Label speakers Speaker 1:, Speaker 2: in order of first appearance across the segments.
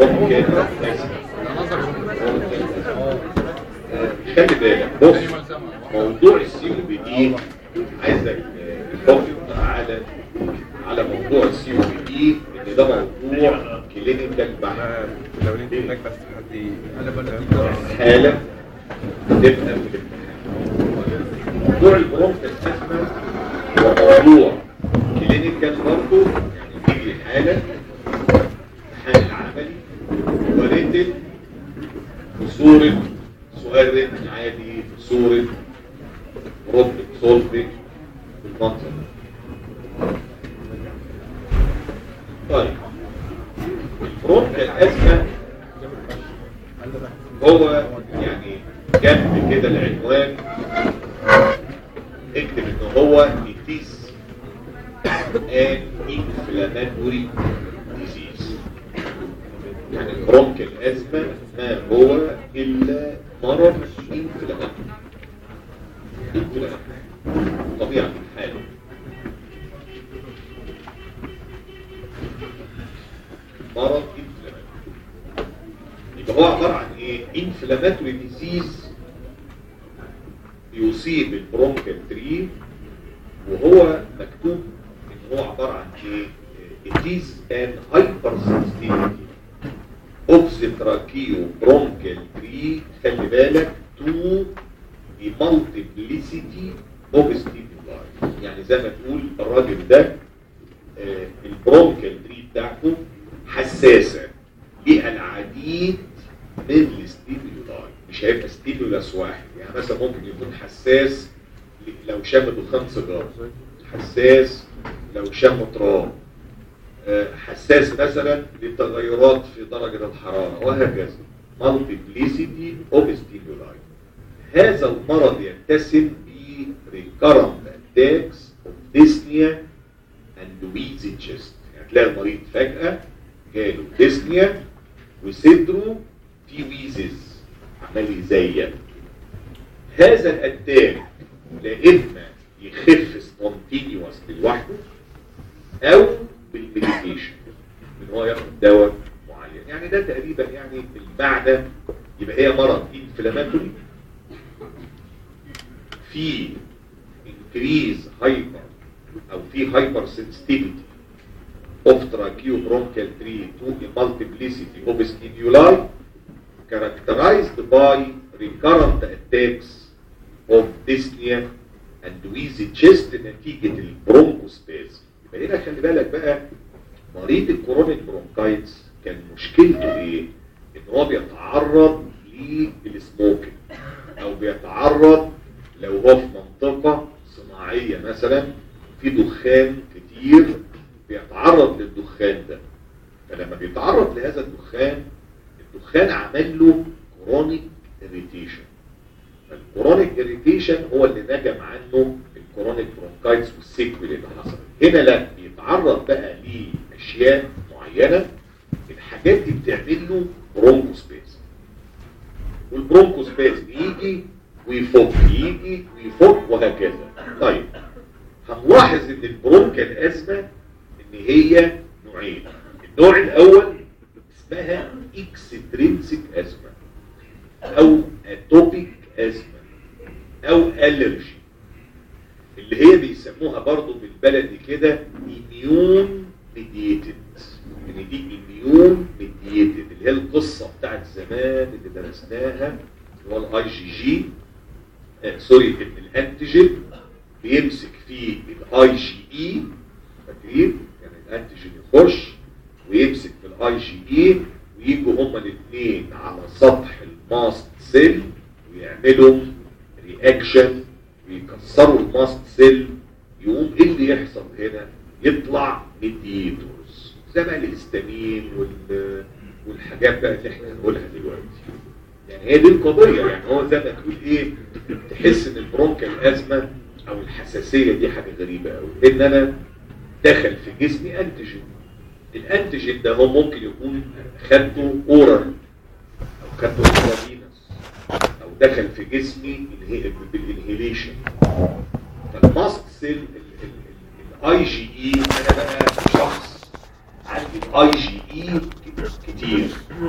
Speaker 1: برونكال خلي بالك بص موضوع السي او بي دي عايزك تفكر على على موضوع السي او بي دي ان ده موضوع كلينيكال بحت
Speaker 2: لو انت هناك بس حد
Speaker 1: حالة تبقى في الامتحان موضوع البرونكال اسما هو موضوع كلينيكال برضه يعني تيجي حالة امتحان العملي وريتن في صورة سؤال ريتن عادي في صورة بروبلم سولفنج بالمنظر ده. طيب البرونكال اسما هو يعني جنب كده العنوان اكتب ان هو التيس ان inflammatory disease يعني البرونكال ازمه ما هو الا مرض inflammatory inflammatory طبيعه الحال مرض inflammatory يبقى هو عبارة عن ايه inflammatory disease يصيب البرونكال تري وهو مكتوب ان هو عبارة عن ايه it is an hypersensitivity of the tracheobronchial tree خلي بالك to the multiplicity of stimuli يعني زي ما تقول الراجل ده آه، البرونكال تري بتاعته حساسة ليها العديد من الاستيمولاي مش هيبقى ستيمولاس واحد يعني مثلا ممكن يكون حساس ل- لو شم دخان سيجاره حساس لو شم تراب آه، حساس مثلا للتغيرات في درجة الحرارة وهكذا multiplicity of stimuli هذا المرض يتسم ب recurrent attacks of dyspnea and wheezy chest يعني تلاقي المريض فجأة جاله ديسنيا وصدره فيه ويزز عمال يزين هذا الاتاك لا اما يخف سبونتينيوس لوحده او بالميديكيشن ان هو ياخد دواء معين يعني ده تقريبا يعني المعنى يبقى هي مرض انفلاماتوري في انكريز هايبر او في هايبر سنسيتيفيتي of tracheobronchial tree to a multiplicity of stimuli characterized by recurrent attacks of dyspnea and wheezy chest نتيجة البرونكوسبازم يبقى هنا خلي بالك بقى مريض الكورونيك برونكايتس كان مشكلته ايه؟ ان هو بيتعرض للسموكينج او بيتعرض لو هو في منطقة صناعية مثلا في دخان كتير بيتعرض للدخان ده فلما بيتعرض لهذا الدخان الدخان عمل له كرونيك اريتيشن فالكرونيك اريتيشن هو اللي نجم عنه الكرونيك برونكايتس والسيكويل اللي حصل هنا لا بيتعرض بقى لاشياء معينه الحاجات دي بتعمل له برونكوسباز والبرونكوسباز يجي ويفك يجي ويفك وهكذا طيب هنلاحظ ان البرونكال ازمه ان هي نوعين النوع الاول اسمها اكسترينسيك ازمه او اتوبيك ازمه او الرجي اللي هي بيسموها برضو بالبلدي كده اميون ميديتد ان دي اميون ميديتد اللي هي القصه بتاعت زمان اللي درسناها اللي هو الاي جي جي آه سوري ان الانتيجين بيمسك فيه الاي جي اي فاكرين يعني الانتيجين يخش ويمسك في الاي جي اي ويجوا هما الاثنين على سطح الماست سيل ويعملوا رياكشن ويكسروا الماست سيل يقوم ايه اللي يحصل هنا يطلع ميديتورز زي ما الهستامين وال والحاجات بقى اللي احنا هنقولها دلوقتي يعني هي دي القضية يعني هو زي ما تقول ايه تحس ان البرونكال ازمة او الحساسية دي حاجة غريبة قوي ان انا دخل في جسمي انتيجين الانتيجين ده هو ممكن يكون خدته اورال او خدته انترافينوس او دخل في جسمي بالانهيليشن فالماست سيل الاي جي اي انا بقى شخص عندي الاي جي اي كتير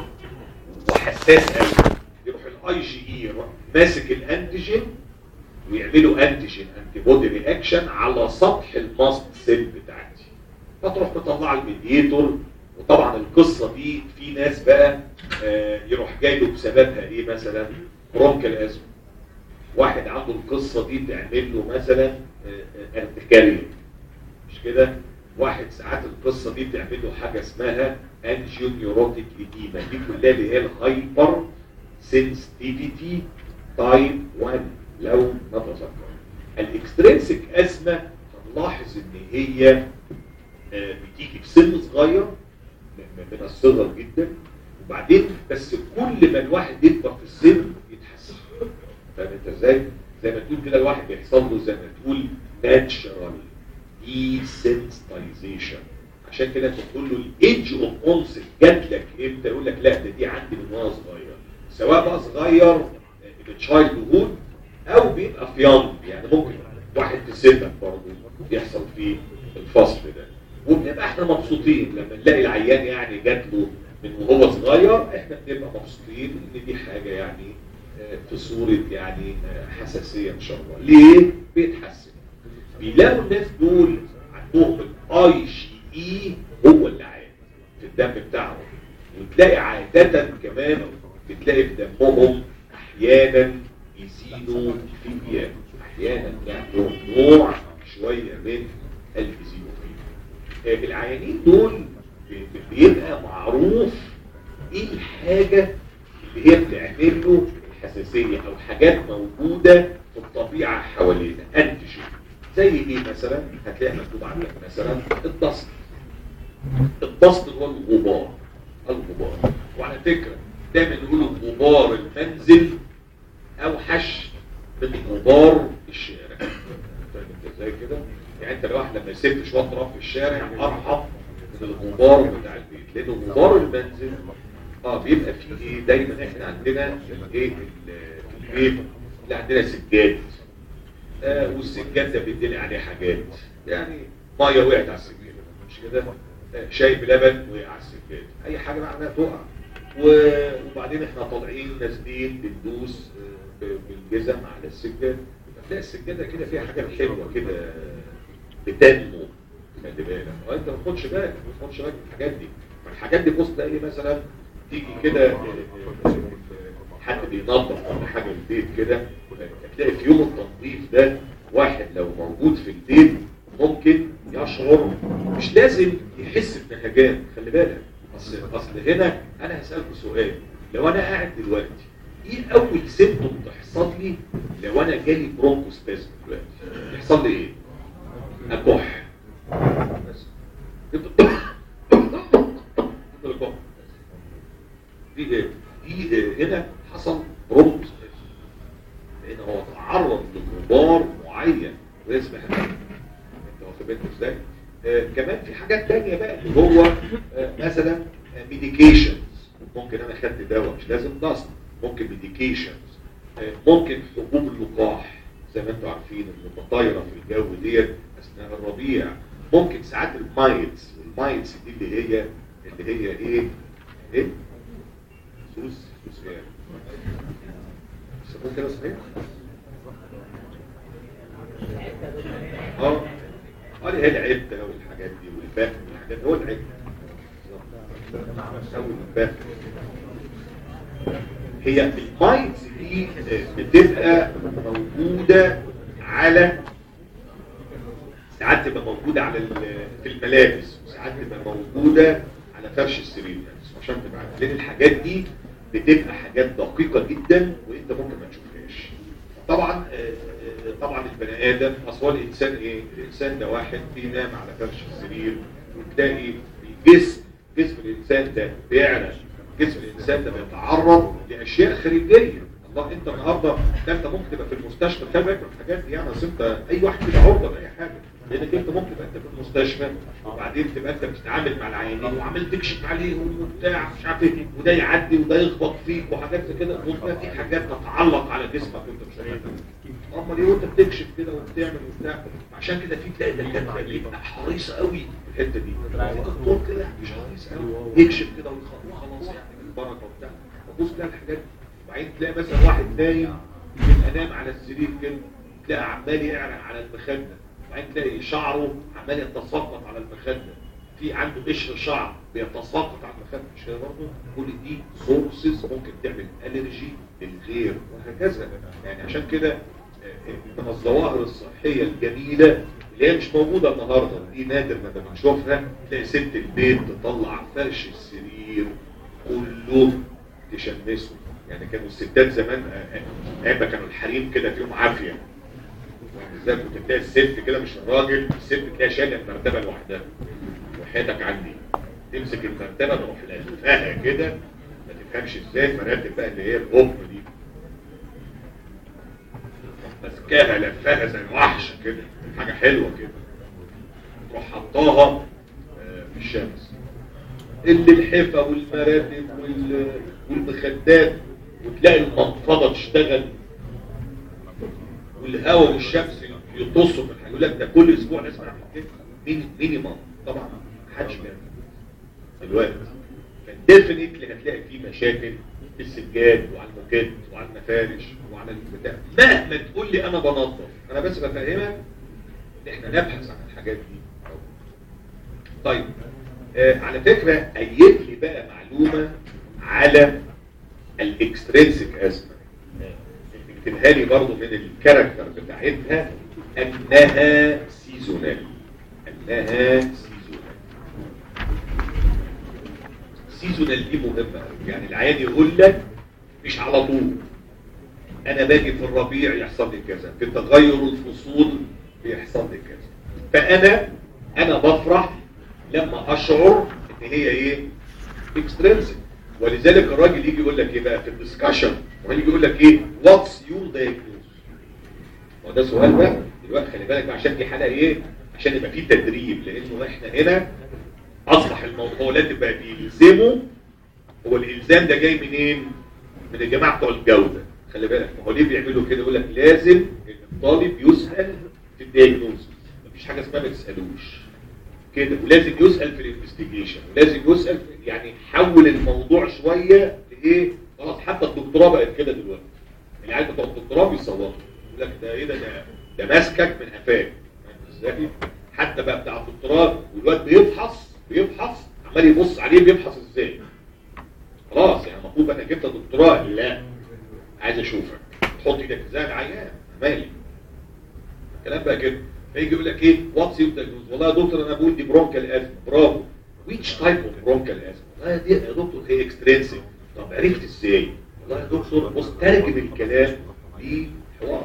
Speaker 1: وحساس قوي يروح الاي جي اي يروح ماسك الانتيجين ويعملوا انتيجين انتي بودي رياكشن على سطح الماست سيل بتاعتي فتروح مطلع الميديتور وطبعا القصه دي في ناس بقى آه، يروح جاي له بسببها ايه مثلا برونكال ازمه واحد عنده القصه دي تعمل له مثلا ارتكاريا مش كده واحد ساعات القصه دي تعمل له حاجه اسمها انجيو نيوروتيك ايديما دي كلها اللي هي الهايبر سنسيتيفيتي تايب 1 لو نتذكر الاكسترينسيك ازمه هنلاحظ ان هي آه، بتيجي في سن صغير م- من الصغر جدا وبعدين بس كل ما الواحد يكبر في السن يتحسن فاهم انت ازاي؟ زي ما تقول كده الواحد بيحصل له زي ما تقول ناتشرال desensitization عشان كده انت تقول له الايدج اوف اونست جات لك امتى يقول لك لا ده دي عندي من وانا صغير سواء بقى صغير تشايلد هود او بيبقى في يونج يعني ممكن واحد في سنك برضه يحصل فيه الفصل ده وبنبقى احنا مبسوطين لما نلاقي العيان يعني جات له من وهو صغير احنا بنبقى مبسوطين ان دي حاجه يعني آه، في صوره يعني آه، حساسيه ان شاء الله ليه؟ بيتحسن بيلاقوا الناس دول عندهم الاي جي اي هو اللي عادي في الدم بتاعهم وتلاقي عادة كمان بتلاقي في دمهم احيانا يزيدوا فيبيان احيانا يعملوا نوع شوية من الفيزيوفيبيا آه، العيانين دول بي- بيبقى معروف ايه الحاجة اللي هي بتعمل له الحساسية او حاجات موجودة في الطبيعة حوالينا انتيجين زي ايه مثلا هتلاقي مكتوب عندك مثلا الضغط الضغط هو الغبار الغبار وعلى فكرة دايما يقولوا غبار المنزل اوحش من غبار الشارع فاهم انت ازاي كده يعني انت الواحد لما يسيب شويه تراب في الشارع ارحم من الغبار بتاع البيت لان غبار المنزل اه بيبقى فيه ايه دايما احنا عندنا ايه في البيت اللي عندنا سجاد آه والسجاد ده بيدينا عليه حاجات يعني ميه وقعت على السجاد مش كده آه شاي بلبن وقع على السجاد اي حاجه معناها تقع و- وبعدين احنا طالعين نازلين بندوس آه، ب- بالجزم على السجاد تلاقي السجاده كده فيها حاجات حلوه كده بتنمو خلي بالك اه انت ما تاخدش بالك ما تاخدش بالك من الحاجات دي ما الحاجات دي بص تلاقي مثلا تيجي كده آه، آه، آه، حد بينظف ولا حاجه البيت كده تلاقي في يوم التنظيف ده واحد لو موجود في البيت ممكن يشعر مش لازم يحس بنهجان خلي بالك اصل اصل هنا انا هسالكوا سؤال لو انا قاعد دلوقتي ايه اول سيمتوم تحصل لي لو انا جالي برونكوسبازم دلوقتي يحصل لي ايه اكح بس يفضل يفضل يكح. دي ايه دي إيه؟ هنا حصل برونكوسبازم لان هو تعرض لغبار معين واسمه انت واخد بالك ازاي آه كمان في حاجات تانية بقى اللي هو آه مثلا ميديكيشنز ممكن انا خدت دواء مش لازم ضغط ممكن ميديكيشنز آه ممكن حبوب اللقاح زي ما انتم عارفين اللي طايره في الجو ديت اثناء الربيع ممكن ساعات المايتس والمايتس دي اللي هي اللي هي ايه ايه سوس سوس ايه بيسموه كده صحيح اه اه اللي هي العده والحاجات دي والفهم والحاجات دي هو العده او الفهم هي المايندز دي بتبقى موجوده على ساعات تبقى موجوده على ال- في الملابس وساعات تبقى موجوده على فرش السرير نفسه عشان تبقى عارف. لان الحاجات دي بتبقى حاجات دقيقه جدا وانت ممكن ما تشوفهاش طبعا آه، آه، طبعا البني ادم اصل هو الانسان ايه الانسان ده واحد بينام على فرش السرير وتلاقي الجسم جسم الانسان ده بيعرق جسم الانسان ده بيتعرض لاشياء خارجيه الله انت النهارده ده انت ممكن تبقى في المستشفى خلي بالك من الحاجات دي يعني اصل انت اي واحد كده عرضه لاي حاجه لانك انت ممكن تبقى انت في المستشفى وبعدين تبقى انت بتتعامل مع العيانين وعمال تكشف عليهم وبتاع مش عارف ايه وده يعدي وده يخبط فيك وحاجات زي كده وتبقى في حاجات تتعلق على جسمك وانت مش واخد بالك. امال ايه وانت بتكشف كده وبتعمل وبتاع عشان كده في تلاقي دكاتره بيبقى حريصه قوي في الحته دي الدكتور كده مش حريص قوي يكشف كده ويخ- وخلاص يعني بالبركه وبتاع تبص تلاقي الحاجات دي وبعدين تلاقي مثلا واحد نايم يبقى نام على السرير كده تلاقي عمال يعرق على المخده وبعدين تلاقي شعره عمال يتساقط على المخده في عنده قشر شعر بيتساقط على المخده مش كده برضه كل دي سورسز ممكن تعمل الرجي للغير وهكذا يعني عشان كده آه، من الظواهر الصحيه الجميله اللي هي مش موجوده النهارده دي نادر ما بنشوفها تلاقي ست البيت تطلع فرش السرير كله تشمسه يعني كانوا الستات زمان آه، آه، ايام ما كانوا الحريم كده فيهم عافيه بالذات كنت تلاقي الست كده مش الراجل الست تلاقي شايله المرتبه لوحدها وحياتك عندي تمسك المرتبه تروح لفها كده ما تفهمش ازاي مراتب بقى اللي هي القطن دي ماسكاها لفاها زي الوحش كده حاجه حلوه كده تروح حطاها آه، في الشمس اللي الحفا والمراتب وال- والمخدات وتلاقي المنفضه تشتغل والهواء والشمس يطصوا في الحاجه يقول لك ده كل اسبوع لازم اعمل كده مين مينيمم طبعا محدش بيعمل دلوقتي فديفنتلي هتلاقي في مشاكل في السجاد وعلى الموكيت وعلى المفارش وعلى البتاع مهما تقول لي انا بنظف انا بس بفهمك ان احنا نبحث عن الحاجات دي طيب آه على فكره قيد لي بقى معلومه على الاكسترينسيك ازمه اكتبها لي برضو من الكاركتر بتاعتها انها سيزونال انها سيزونال سيزونال دي مهمه أوي. يعني العيان يقول لك مش على طول انا باجي في الربيع يحصل لي كذا في تغير الفصول بيحصل لي كذا فانا انا بفرح لما اشعر ان هي ايه اكسترنسك ولذلك الراجل يجي يقول لك ايه بقى في الدسكشن ويجي يقول لك ايه واتس يور دايجنوز هو ده سؤال بقى دلوقتي خلي بالك بقى عشان دي حلقه ايه عشان يبقى في تدريب لانه احنا هنا اصبح الموضوع لازم بقى بيلزموا هو الالزام ده جاي منين من الجماعه بتوع الجوده خلي بالك ما هو ليه بيعملوا كده يقول لك لازم الطالب يسال في الدايجنوز مفيش حاجه اسمها ما تسالوش كده ولازم يسال في الانفستيجيشن ولازم يسال في يعني حول الموضوع شويه لايه خلاص حتى الدكتوراه بقت كده دلوقتي العيال بتوع الدكتوراه بيصوتوا يقول لك ده ايه ده ده ده ماسكك من قفاك فاهم ازاي حتى بقى بتاع الدكتوراه والواد بيفحص بيفحص عمال يبص عليه بيفحص ازاي خلاص يعني المفروض بقى انك جبت دكتوراه لا عايز اشوفك تحط ايدك ازاي على العيان مالي الكلام بقى كده فيجي يقول لك ايه واتس يور دايجنوز والله يا دكتور انا بقول دي برونكال ازمه برافو ويتش تايب اوف برونكال ازمه والله دي يا دكتور هي اكسترينسيك طب عرفت ازاي والله يا دكتور بص ترجم الكلام لحوار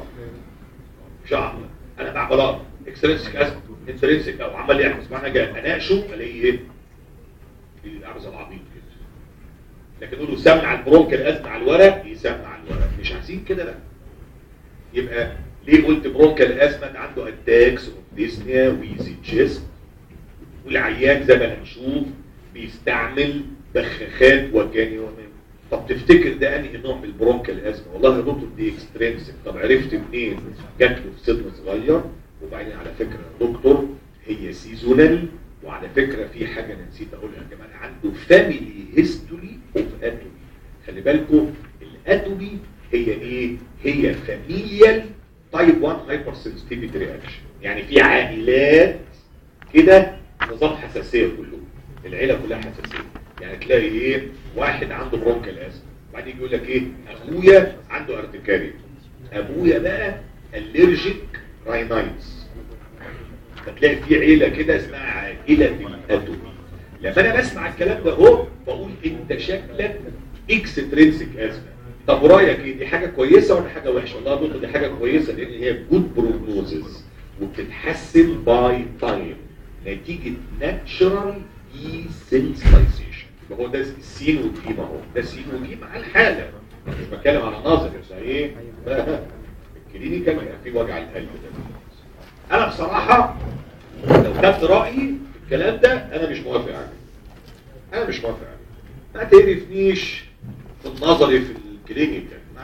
Speaker 1: شعر انا بعمل اكسترينسيك ازمه انترينسيك او عمال يحفظ معنى جاي اناقشه الاقي ايه الارز العبيط كده لكن نقول له سمع البرونكال ازمه على الورق يسمع على الورق مش عايزين كده لا يبقى ليه قلت برونكال ازمه عنده اتاكس اوف ديسنيا ويزي تشيست والعيان زي ما هنشوف بيستعمل بخاخات وجاني ومن طب تفتكر ده انهي نوع من البرونكال ازمه والله يا دكتور دي اكسترينسيك طب عرفت منين جات له في سن صغير وبعدين على فكره يا دكتور هي سيزونال وعلى فكره في حاجه انا نسيت اقولها كمان عنده فاميلي هيستوري اوف اتومي خلي بالكم الاتومي هي ايه هي فاميليال تايب 1 هايبر سنسيتيفيتي رياكشن يعني في عائلات كده نظام حساسيه كله العيله كلها حساسيه يعني تلاقي ايه واحد عنده برونكال ازمه بعدين يجي يقول لك ايه اخويا عنده ارتكاريا ابويا بقى الرجيك راينايتس فتلاقي في عيله كده اسمها عائله الاتومي لما انا بسمع الكلام ده اهو بقول انت شكلك اكسترينسيك ازمه طب رايك ايه دي حاجه كويسه ولا حاجه وحشه والله يا دكتور دي حاجه كويسه لان هي جود بروجنوزز وبتتحسن باي تايم نتيجه ناتشرال دي سنسيتايزيشن يبقى هو ده السين والجيم اهو ده السين والجيم على الحاله أنا مش بتكلم على ناظر ده ايه الكلينيكال يبقى في وجع القلب ده انا بصراحه لو خدت رايي في الكلام ده انا مش موافق عليه انا مش موافق عليه ما تعرفنيش في النظري في الكلينيكال ما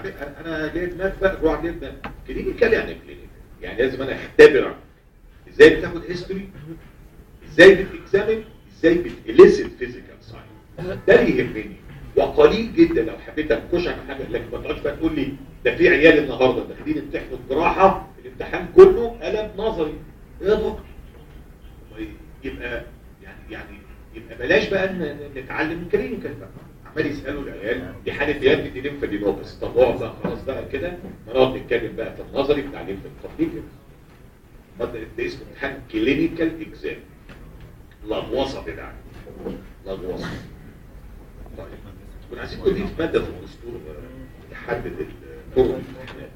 Speaker 1: عليه انا انا ليه دماغ بقى جوه عليه دماغ كلينيكال يعني كلينيكال يعني لازم انا اختبر ازاي بتاخد هيستوري ازاي بتكزامن ازاي بتليسن فيزيكال ساين ده اللي يهمني وقليل جدا لو حبيت انكش على حاجه لكن ما تقعدش بقى تقول لي ده في عيال النهارده داخلين يمتحنوا الجراحه الامتحان كله قلم نظري إيه يا دكتور يبقى يعني يعني يبقى بلاش بقى ن- نتعلم كلينيكال بقى عمال يسالوا العيال دي حاله يا ابني دي ليمفا دي نوبس طب اقعد بقى خلاص بقى كده نقعد نتكلم بقى في النظري بتاع ليمفا التطبيق ده ده اسمه امتحان كلينيكال اكزام لغوصه بتاعك لغوصه طيب كنا عايزين نضيف ماده في الدستور آه، تحدد ال- طرق الامتحانات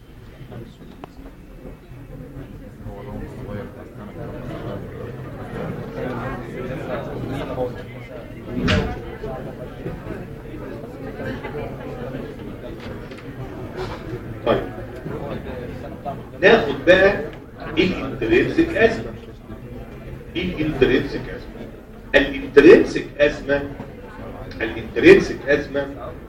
Speaker 1: طيب ناخد بقى الانترنسك ازمه الانترنسك ازمه الانترنسك ازمه الانترنسك ازمه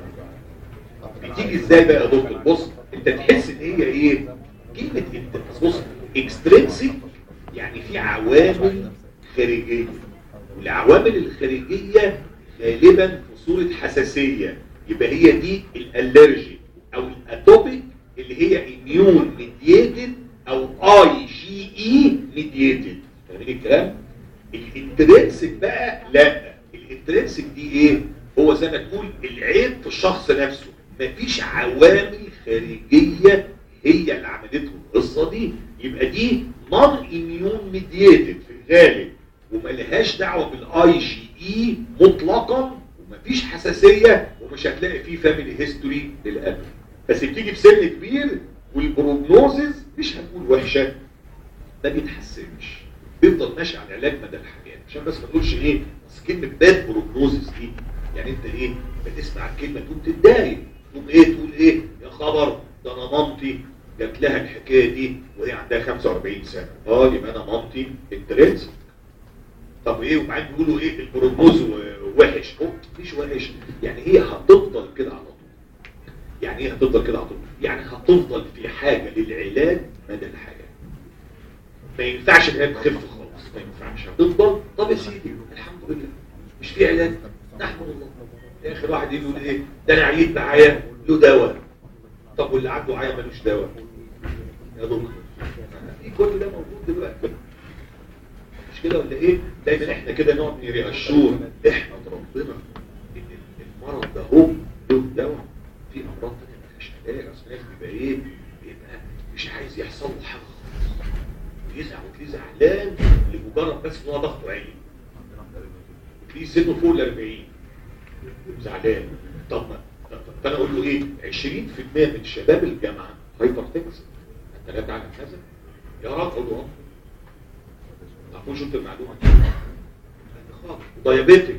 Speaker 1: بتيجي ازاي بقى يا دكتور بص انت تحس ان هي ايه كلمه انت بص اكسترنسك يعني في عوامل خارجيه والعوامل الخارجيه غالبا في صوره حساسيه يبقى هي دي الالرجي او الاتوبيك اللي هي اميون ميدييتد او اي جي اي ميدييتد فاهمين الكلام الانترنسك بقى لا الانترنسك دي ايه هو زي ما تقول العيب في الشخص نفسه مفيش عوامل خارجيه هي اللي عملته القصه دي يبقى دي نون اميون ميدييتد في الغالب وملهاش دعوه بالاي جي اي مطلقا ومفيش حساسيه ومش هتلاقي فيه فاميلي هيستوري للقلب بس بتيجي في سن كبير والبروجنوزز مش هنقول وحشه ما بيتحسنش بيفضل ماشي على العلاج مدى الحياه عشان بس ما تقولش ايه بس كلمه باد بروجنوزز دي يعني انت ايه بتسمع الكلمه تقوم تتضايق تقوم ايه تقول ايه يا خبر ده انا مامتي جات لها الحكايه دي وهي عندها 45 سنه اه يبقى انا مامتي انترنسك طب ايه وبعدين بيقولوا ايه البروجنوز وحش هو مش وحش يعني هي هتفضل كده على طول يعني ايه هتفضل كده على طول يعني هتفضل في حاجه للعلاج مدى الحياه ما ينفعش ان هي تخف خالص ما ينفعش هتفضل طب يا سيدي الحمد لله مش في علاج نحمد الله اخر واحد يجي يقول ايه ده انا عييت معايا له دواء طب واللي عنده عيا ملوش دواء يا دكتور في كل ده موجود دلوقتي مش كده ولا ايه دايما احنا كده نقعد نري الشور احمد ربنا ان المرض ده هو له دواء في امراض تانية ملهاش علاج اصل الناس بيبقى ايه بيبقى مش عايز يحصل له حاجه خالص ويزعل وتلاقيه زعلان لمجرد بس ان هو ضغطه عالي وتلاقيه سنه فوق ال 40 زعلان طب ما فانا اقول له ايه 20% من شباب الجامعه هايبر تنسن انت لا تعلم هذا يا رب اقول له اه تعرفوش انت المعلومه دي خالص دايابيتك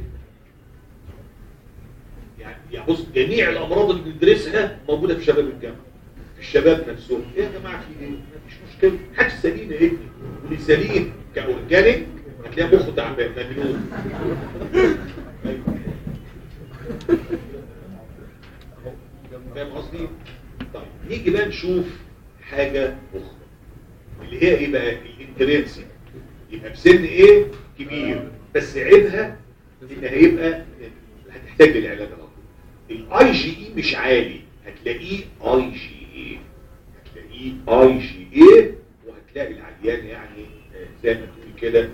Speaker 1: يعني يعني بص جميع الامراض اللي بندرسها موجوده في شباب الجامعه في الشباب نفسهم ايه يا جماعه في ايه مفيش مشكله حاجه سليمه يا ابني واللي سليم كاورجانيك هتلاقي مخه تعبان مجنون أيوة. فاهم قصدي طيب نيجي بقى نشوف حاجه اخرى اللي هي ايه بقى الانترنسي يبقى بسن ايه كبير بس عيبها ان هيبقى هتحتاج للعلاج على طول الاي جي اي مش عالي هتلاقيه اي جي اي هتلاقيه اي جي اي وهتلاقي العيان يعني آه، زي ما تقول كده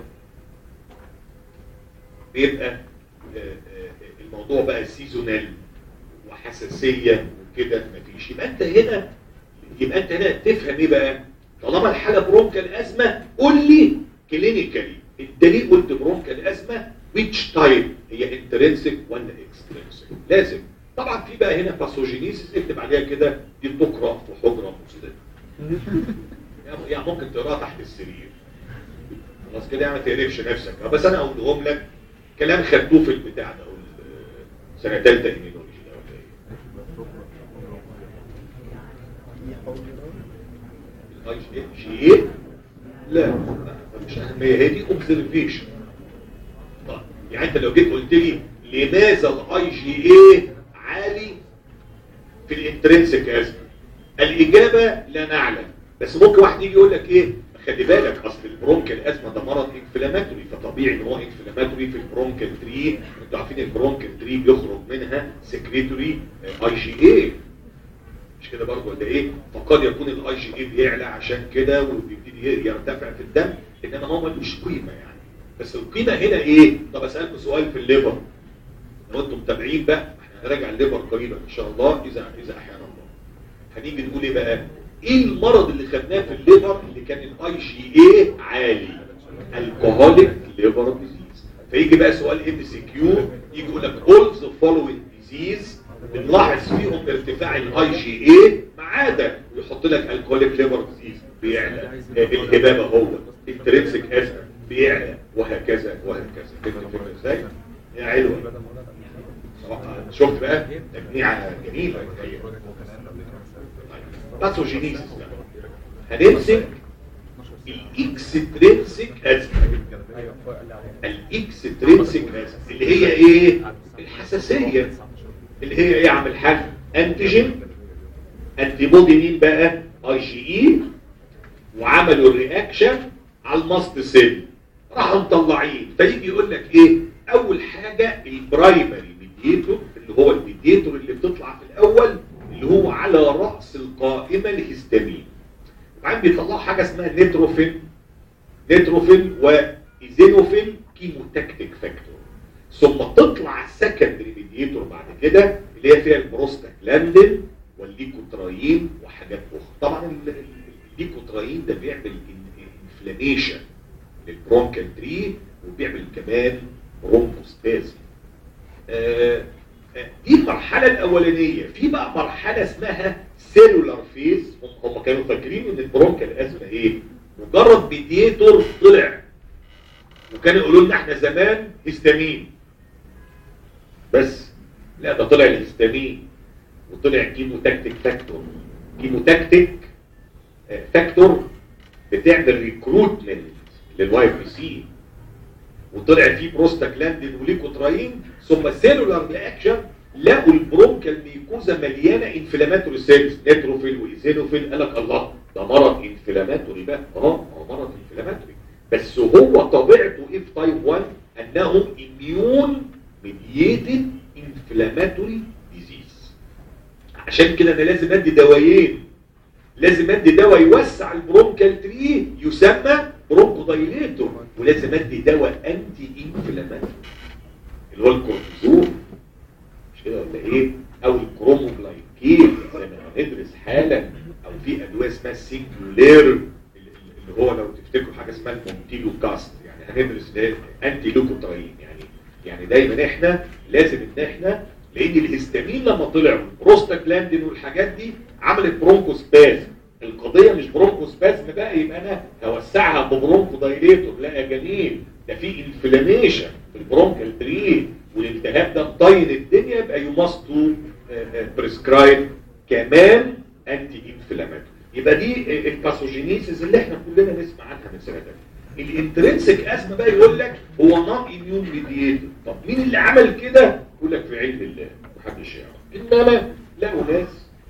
Speaker 1: بيبقى آه، آه، الموضوع بقى سيزونال وحساسيه وكده مفيش يبقى انت هنا يبقى انت هنا تفهم ايه بقى طالما الحاله برونكال ازمه قول لي كلينيكالي الدليل قلت برونكال ازمه which type هي انترنسك ولا اكسترنسك لازم طبعا في بقى هنا باثوجينيسيس اكتب عليها كده دي بتقرا في حجره مسلمه يعني- يعني ممكن تقراها تحت السرير خلاص كده يعني ما تقرفش نفسك بس انا اقولهم لك كلام خدوه في البتاع ده أقول، آه، سنه ثالثه ايميولوجي ده ولا ايه الاي جي ايه لا لا، مش اهميه هي دي اوبزرفيشن طيب يعني انت لو جيت قلت لي لماذا الاي جي ايه عالي في في الانترنسك ازمه الاجابه لا نعلم بس ممكن واحد يجي يقول لك ايه خلي بالك اصل البرونكال ازمه ده مرض انفلاماتوري فطبيعي ان هو انفلاماتوري في البرونكال 3 انتوا عارفين البرونكال 3 بيخرج منها سكريتوري اي جي اي مش كده برضه ولا ايه فقد يكون الاي جي اي بيعلى عشان كده وبيبتدي يرتفع في الدم انما هو ملوش قيمه يعني بس القيمه هنا ايه طب اسالكم سؤال في الليبر لو انتم متابعين بقى احنا هنراجع الليبر قريبا ان شاء الله اذا اذا احيانا الله هنيجي نقول ايه بقى ايه المرض اللي خدناه في الليبر اللي كان الاي جي اي عالي الكوهوليك ليبر ديزيز فيجي بقى سؤال ام سي كيو يجي يقول لك all the following disease بنلاحظ فيهم ارتفاع الاي جي اي ما عدا يحط لك الكوليك ليبر ديزيز بيعلى الهبابه هو الترنسك ازمه بيعلى وهكذا وهكذا فهمت الفكره ازاي؟ هي علوه شفت بقى تجميعه جميله باثوجينيسيس هنمسك الاكسترينسيك ازمه الاكسترينسيك ازمه اللي هي ايه الحساسيه اللي هي ايه يا عم الحاج انتيجين انتي بودي مين بقى اي جي اي وعملوا الرياكشن على الماست سيل راحوا مطلعين فيجي يقول لك ايه اول حاجه البرايمري ميديتور اللي هو الميديتور اللي بتطلع في الاول اللي هو على راس القائمه الهستامين وبعدين بيطلعوا حاجه اسمها نيتروفيل نيتروفيل وايزينوفيل كيموتاكتيك فاكتور ثم تطلع السكندري ميديتور بعد كده اللي هي فيها البروستاجلاندين والليكوترايين وحاجات اخرى طبعا ال- ال- الليكوترايين ده بيعمل انفلاميشن للبرونكال تري وبيعمل كمان برونكوسبازم آه آه، دي المرحله الاولانيه في بقى مرحله اسمها سيلولار فيز هم هم كانوا فاكرين ان البرونكال ازمه ايه مجرد ميديتور طلع وكانوا يقولوا لنا احنا زمان هستامين بس لا ده طلع الهستامين وطلع كيموتاكتيك فاكتور كيموتاكتيك آه، فاكتور بتعمل ريكروتمنت للواي بي سي وطلع فيه بروستاجلاندين وليكوتراين ثم سيلولار رياكشن لقوا البرونكال ميكوزا مليانه انفلاماتوري سيلز نيتروفيل وايزينوفيل قال لك الله ده مرض انفلاماتوري بقى اه هو مرض انفلاماتوري بس هو طبيعته ايه في تايب 1 انه اميون ميدييتد انفلاماتوري ديزيز عشان كده انا لازم ادي دوايين لازم ادي دواء يوسع البرونكال تري يسمى برونكو دايليتور ولازم ادي دواء انتي انفلاماتوري اللي هو الكورتيزون مش كده ولا ايه او الكروموجلايكين زي ما هندرس حالا او في ادويه اسمها سينجولير اللي هو لو تفتكروا حاجه اسمها المونتيلو كاست يعني هندرس اللي هي انتي لوكوتراين يعني يعني دايما احنا لازم ان احنا لان الهستامين لما طلع والبروستاجلاندين والحاجات دي عملت برونكوسبازم القضيه مش برونكوسبازم بقى يبقى انا هوسعها ببرونكو دايليتور لا يا جميل ده في انفلاميشن في البرونكال تري والالتهاب ده مطين الدنيا يبقى يو ماست تو بريسكرايب كمان انتي انفلاماتوري يبقى دي الباثوجينيسيس اللي احنا كلنا نسمع عنها من سنه الانترنسك ازمه بقى يقول لك هو نون اميون ميديتد طب مين اللي عمل كده يقول لك في علم الله محدش يعرف انما لقوا ناس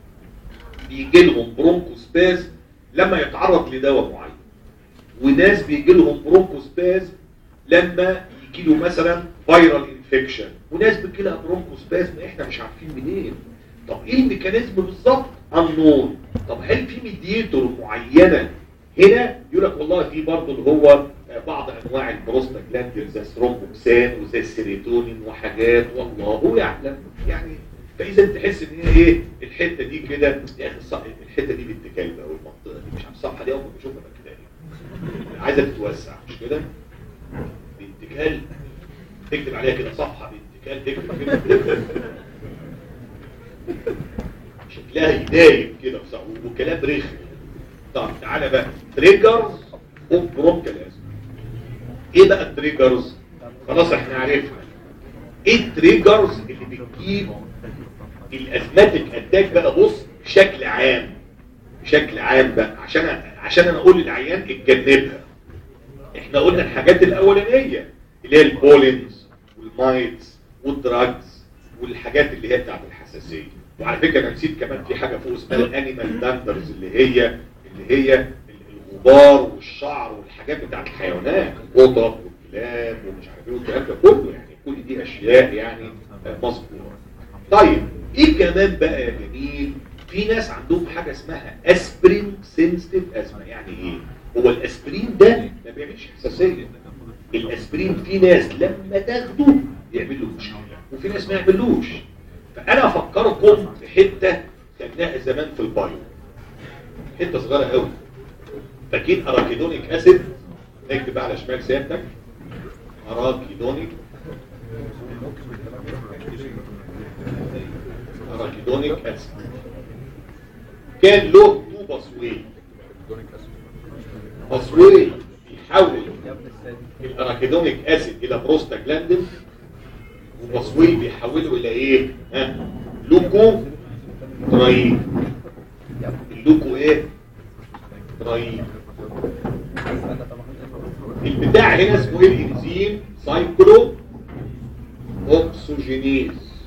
Speaker 1: بيجي لهم برونكوسباز لما يتعرض لدواء معين وناس بيجي لهم برونكوسباز لما يجي له مثلا فيرال انفكشن وناس بيجي لها برونكوسباز احنا مش عارفين منين طب ايه الميكانيزم بالظبط النون طب هل في ميديتور معينه هنا يقول لك والله في برضه اللي هو بعض انواع البروستاجلاندين زي الثرومبوكسان وزي السيروتونين وحاجات والله يعلم يعني فاذا تحس ان هي ايه الحته دي كده يا اخي الصح- الحته دي بنت كلبه والمنطقه دي مش عارف الصفحه دي اول ما بشوفها بقى كده ايه عايزه تتوسع مش كده بنت كلب تكتب عليها كده صفحه بنت كلب تكتب كده شكلها يدايم كده بصراحة، وكلام رخم طب تعالى بقى تريجرز اوف برونكال ازمه ايه بقى التريجرز خلاص احنا عرفنا ايه التريجرز اللي بتجيب الازماتيك اتاك بقى بص بشكل عام بشكل عام بقى عشان عشان انا اقول للعيان اتجنبها احنا قلنا الحاجات الاولانيه اللي هي البولينز والمايتس والدراجز والحاجات اللي هي بتاعت الحساسيه وعلى فكره انا نسيت كمان في حاجه فوق اسمها الانيمال داندرز اللي هي اللي هي الغبار والشعر والحاجات بتاعت الحيوانات القطط والكلاب ومش عارف ايه والكلام ده كله يعني كل دي اشياء يعني آه، مذكوره طيب ايه كمان بقى يا جميل في ناس عندهم حاجه اسمها اسبرين سنسيتيف ازمه يعني ايه هو الاسبرين ده ما بيعملش حساسيه الاسبرين في ناس لما تاخده يعمل له مشكله وفي ناس ما يعملوش فانا افكركم في حته خدناها زمان في البايو حته صغيره قوي فاكرين اراكيدونيك اسيد اكتب بقى على شمال سيادتك اراكيدونيك اراكيدونيك اسيد كان له تو باسوي باسوي بيحول الاراكيدونيك اسيد الى بروستاجلاندين وباسوي بيحوله الى ايه ها لوكو ترايين اللوكو ايه ترايين البتاع هنا اسمه ايه الانزيم سايكلو اوكسجينيز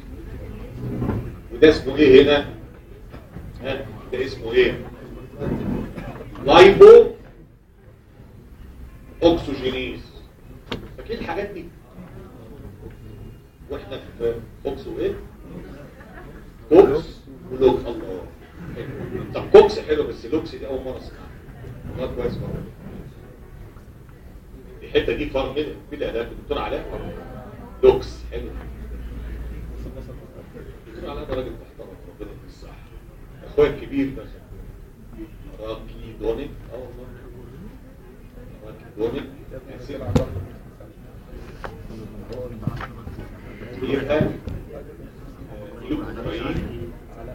Speaker 1: وده اسمه ايه هنا ها ده اسمه ايه لايبو اوكسجينيز فاكرين الحاجات دي واحنا في اوكسو ايه كوكس ولوكس الله طب كوكس حلو بس لوكس دي اول مره اسمعها والله كويس برضه الحته دي فرق كده كده ده الدكتور علاء لوكس حلو الدكتور علاء ده راجل محترم ربنا يديه الصحه اخويا الكبير ده راكيدونيك اه والله راكيدونيك اسيد يبقى آه، لوكوتراين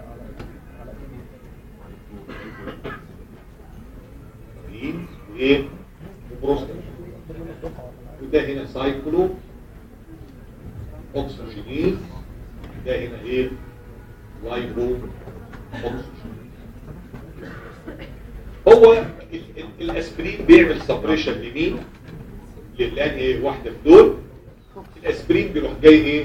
Speaker 1: تراين وايه وبروستات وده هنا سايكلو اوكسجينيز ده هنا ايه لايبو اوكسجين هو ال- ال- الاسبرين بيعمل سبريشن لمين للانهي واحده في دول الاسبرين بيروح جاي ايه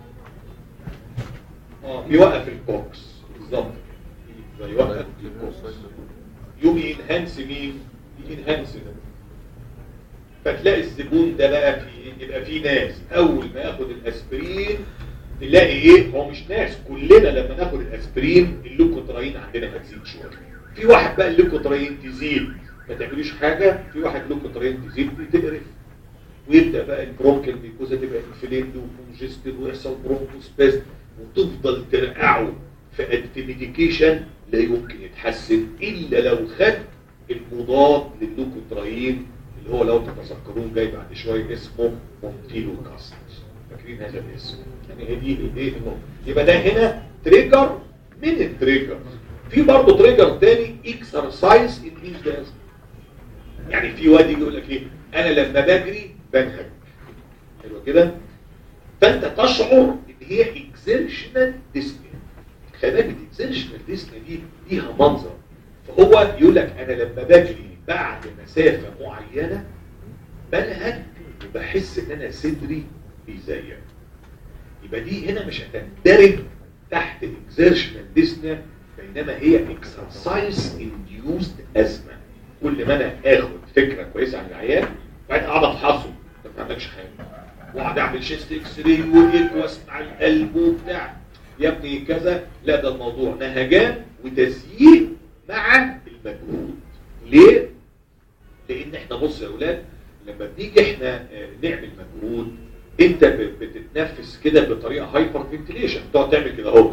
Speaker 1: اه بيوقف الكوكس بالظبط بيوقف الكوكس يوم ينهانس مين ينهانس ده فتلاقي الزبون ده بقى في يبقى في ناس اول ما ياخد الاسبرين تلاقي ايه هو مش ناس كلنا لما ناخد الاسبرين اللوكوتراين عندنا هتزيد شويه في واحد بقى اللوكوتراين تزيد ما تعملوش حاجه في واحد لوكوتراين تزيد تقرف ويبدا بقى البرونكل ميكوزا تبقى انفليند وكونجستد ويحصل برونكوسباز وتفضل ترقعه في انتي ميديكيشن لا يمكن يتحسن الا لو خد المضاد لللوكوتراين اللي هو لو تتذكرون جاي بعد شويه اسمه مونتيلو كاست فاكرين هذا الاسم يعني هي دي ايه النقطة. يبقى ده هنا تريجر من التريجر في برضه تريجر تاني اكسرسايز انهيز ده يعني في واد يجي يقول لك ايه انا لما بجري بنهج حلو كده فانت تشعر ان هي اكزيرشنال ديسني خلي بالك الاكزيرشنال ديسني دي ليها منظر فهو يقول لك انا لما بجري بعد مسافه معينه بنهج وبحس ان انا صدري بيزيق يبقى دي هنا مش هتندرج تحت اكزيرشنال ديسنيا بينما هي اكسرسايز انديوزد ازمه كل ما انا اخد فكره كويسه عن العيان وبعدين اقعد افحصه انت ما عندكش حاجه واقعد اعمل شيست اكس راي وايك واسمع القلب وبتاع يا ابني كذا لا ده الموضوع نهجان وتزييق مع المجهود ليه؟ لان احنا بص يا اولاد لما بنيجي احنا آه، نعمل مجهود انت ب- بتتنفس كده بطريقه هايبر فنتيليشن تقعد تعمل كده اهو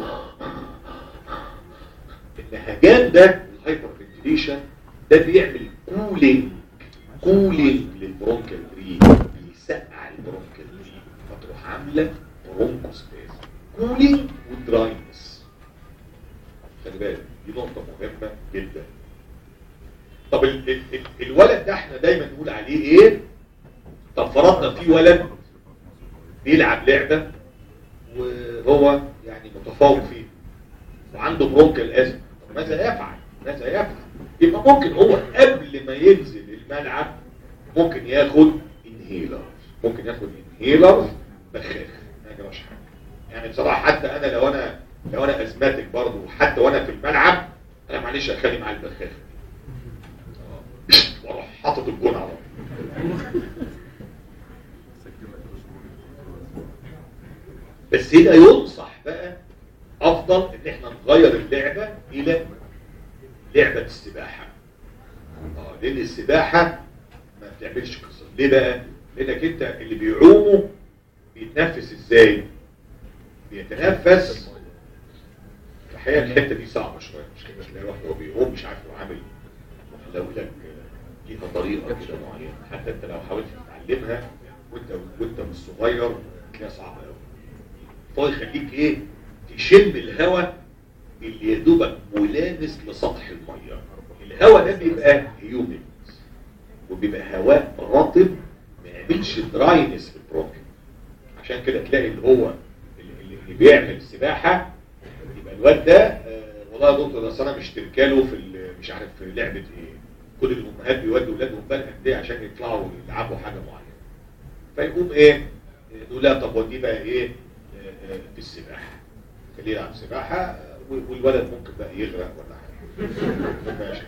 Speaker 1: النهجان ده الهايبر فنتيليشن ده بيعمل كولينج كولينج للبرونكال تري بيسقع البرونكال تري فتروح عامله برونكوسباز كولينج ودراينس خلي بالك دي نقطه مهمه جدا طب ال ال ال الولد ده احنا دايما نقول عليه ايه طب فرضنا في ولد بيلعب لعبه وهو يعني متفوق فيه وعنده برونكال ازمه طب ماذا يفعل ماذا يفعل يبقى ممكن هو قبل ما ينزل الملعب ممكن ياخد انهيلر ممكن ياخد انهيلر بخاخ ما يجراش حاجه يعني بصراحه حتى انا لو انا لو انا ازماتك برضه وحتى وانا في الملعب انا معلش اخلي معاه البخاخه آه. واروح حاطط الجون على طول بس هنا ينصح بقى افضل ان احنا نغير اللعبه الى لعبه السباحه اه لان السباحه ما بتعملش قصه ليه بقى لانك انت اللي بيعوموا بيتنفس ازاي بيتنفس الحقيقه الحته دي صعبه شويه مش كده تلاقي واحد هو بيعوم مش عارف هو عامل لو لك ليها طريقه كده معينه حتى انت لو حاولت تتعلمها وانت وانت مش صغير تلاقيها صعبه قوي فهو يخليك ايه تشم الهواء اللي يا دوبك ملامس لسطح الميه الهواء ده بيبقى هيومن وبيبقى هواء رطب ما يعملش دراينس في البروكن عشان كده تلاقي اللي هو اللي, اللي بيعمل سباحه يبقى الواد ده آه والله يا دكتور ده انا مشتركه له في ال- مش عارف في لعبه ايه كل الامهات بيودوا اولادهم بقى الانديه عشان يطلعوا يلعبوا حاجه معينه فيقوم ايه نقول لا طب ودي بقى ايه آه، آه، في السباحه خليه يلعب سباحه آه، والولد ممكن بقى يغرق ولا حاجه ماشي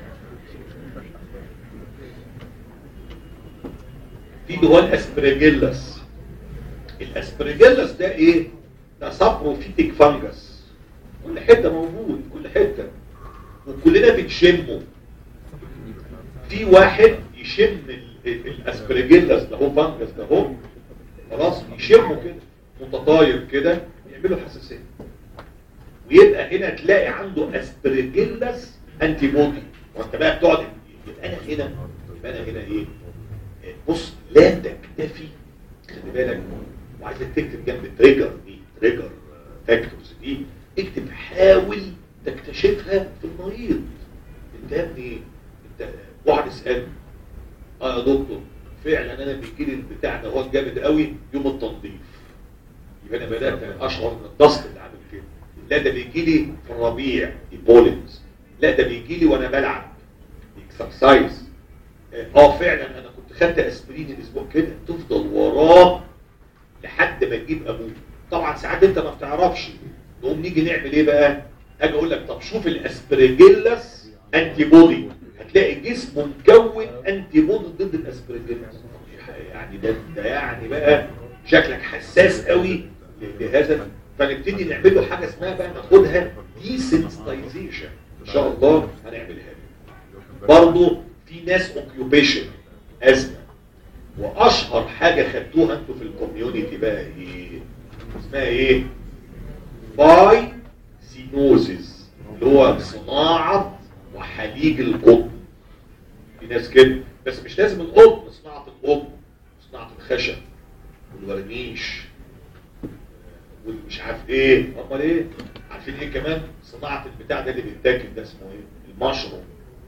Speaker 1: في اللي هو الاسبرجيلس الاسبرجيلس ده ايه ده سابروفيتيك فانجس كل حته موجود كل حته وكلنا بنشمه في واحد يشم ال- ال- الاسبرجيلس ده هو فانجس ده هو خلاص يشمه كده متطاير كده يعمل له حساسيه ويبقى هنا تلاقي عنده اسبرجيلس انتي بودي وانت بقى بتقعد يبقى انا هنا يبقى انا هنا ايه بص لا تكتفي خلي بالك وعايزك تكتب جنب تريجر دي تريجر فاكتورز دي اكتب حاول تكتشفها في المريض انت يا ابني انت واحد اسالني اه يا دكتور فعلا انا بيجي لي البتاع ده هو جامد قوي يوم التنظيف يبقى انا بدات اشعر من الضغط اللي عامل كده لا ده بيجي لي في الربيع البولنز لا ده بيجي لي وانا بلعب اكسرسايز اه فعلا انا كنت خدت اسبرين الاسبوع كده تفضل وراه لحد ما تجيب ابوه طبعا ساعات انت ما بتعرفش نقوم نيجي نعمل ايه بقى اجي اقول لك طب شوف الاسبرجيلس انتي بودي هتلاقي جسمه مكون انتي بودي ضد الاسبرجيلس يعني ده, ده يعني بقى شكلك حساس قوي لهذا فنبتدي نعمل له حاجه اسمها بقى ناخدها ديسنسيتايزيشن ان شاء الله هنعملها له برضه في ناس اوكيوبيشن ازمه واشهر حاجه خدتوها انتوا في الكوميونتي بقى ايه اسمها ايه باي سينوزيس اللي هو صناعه وحليج القطن في ناس كده بس مش لازم القطن صناعه القطن صناعه الخشب والورنيش والمش عارف ايه امال ايه عارفين ايه كمان صناعه البتاع ده اللي بيتاكل ده اسمه ايه المشروم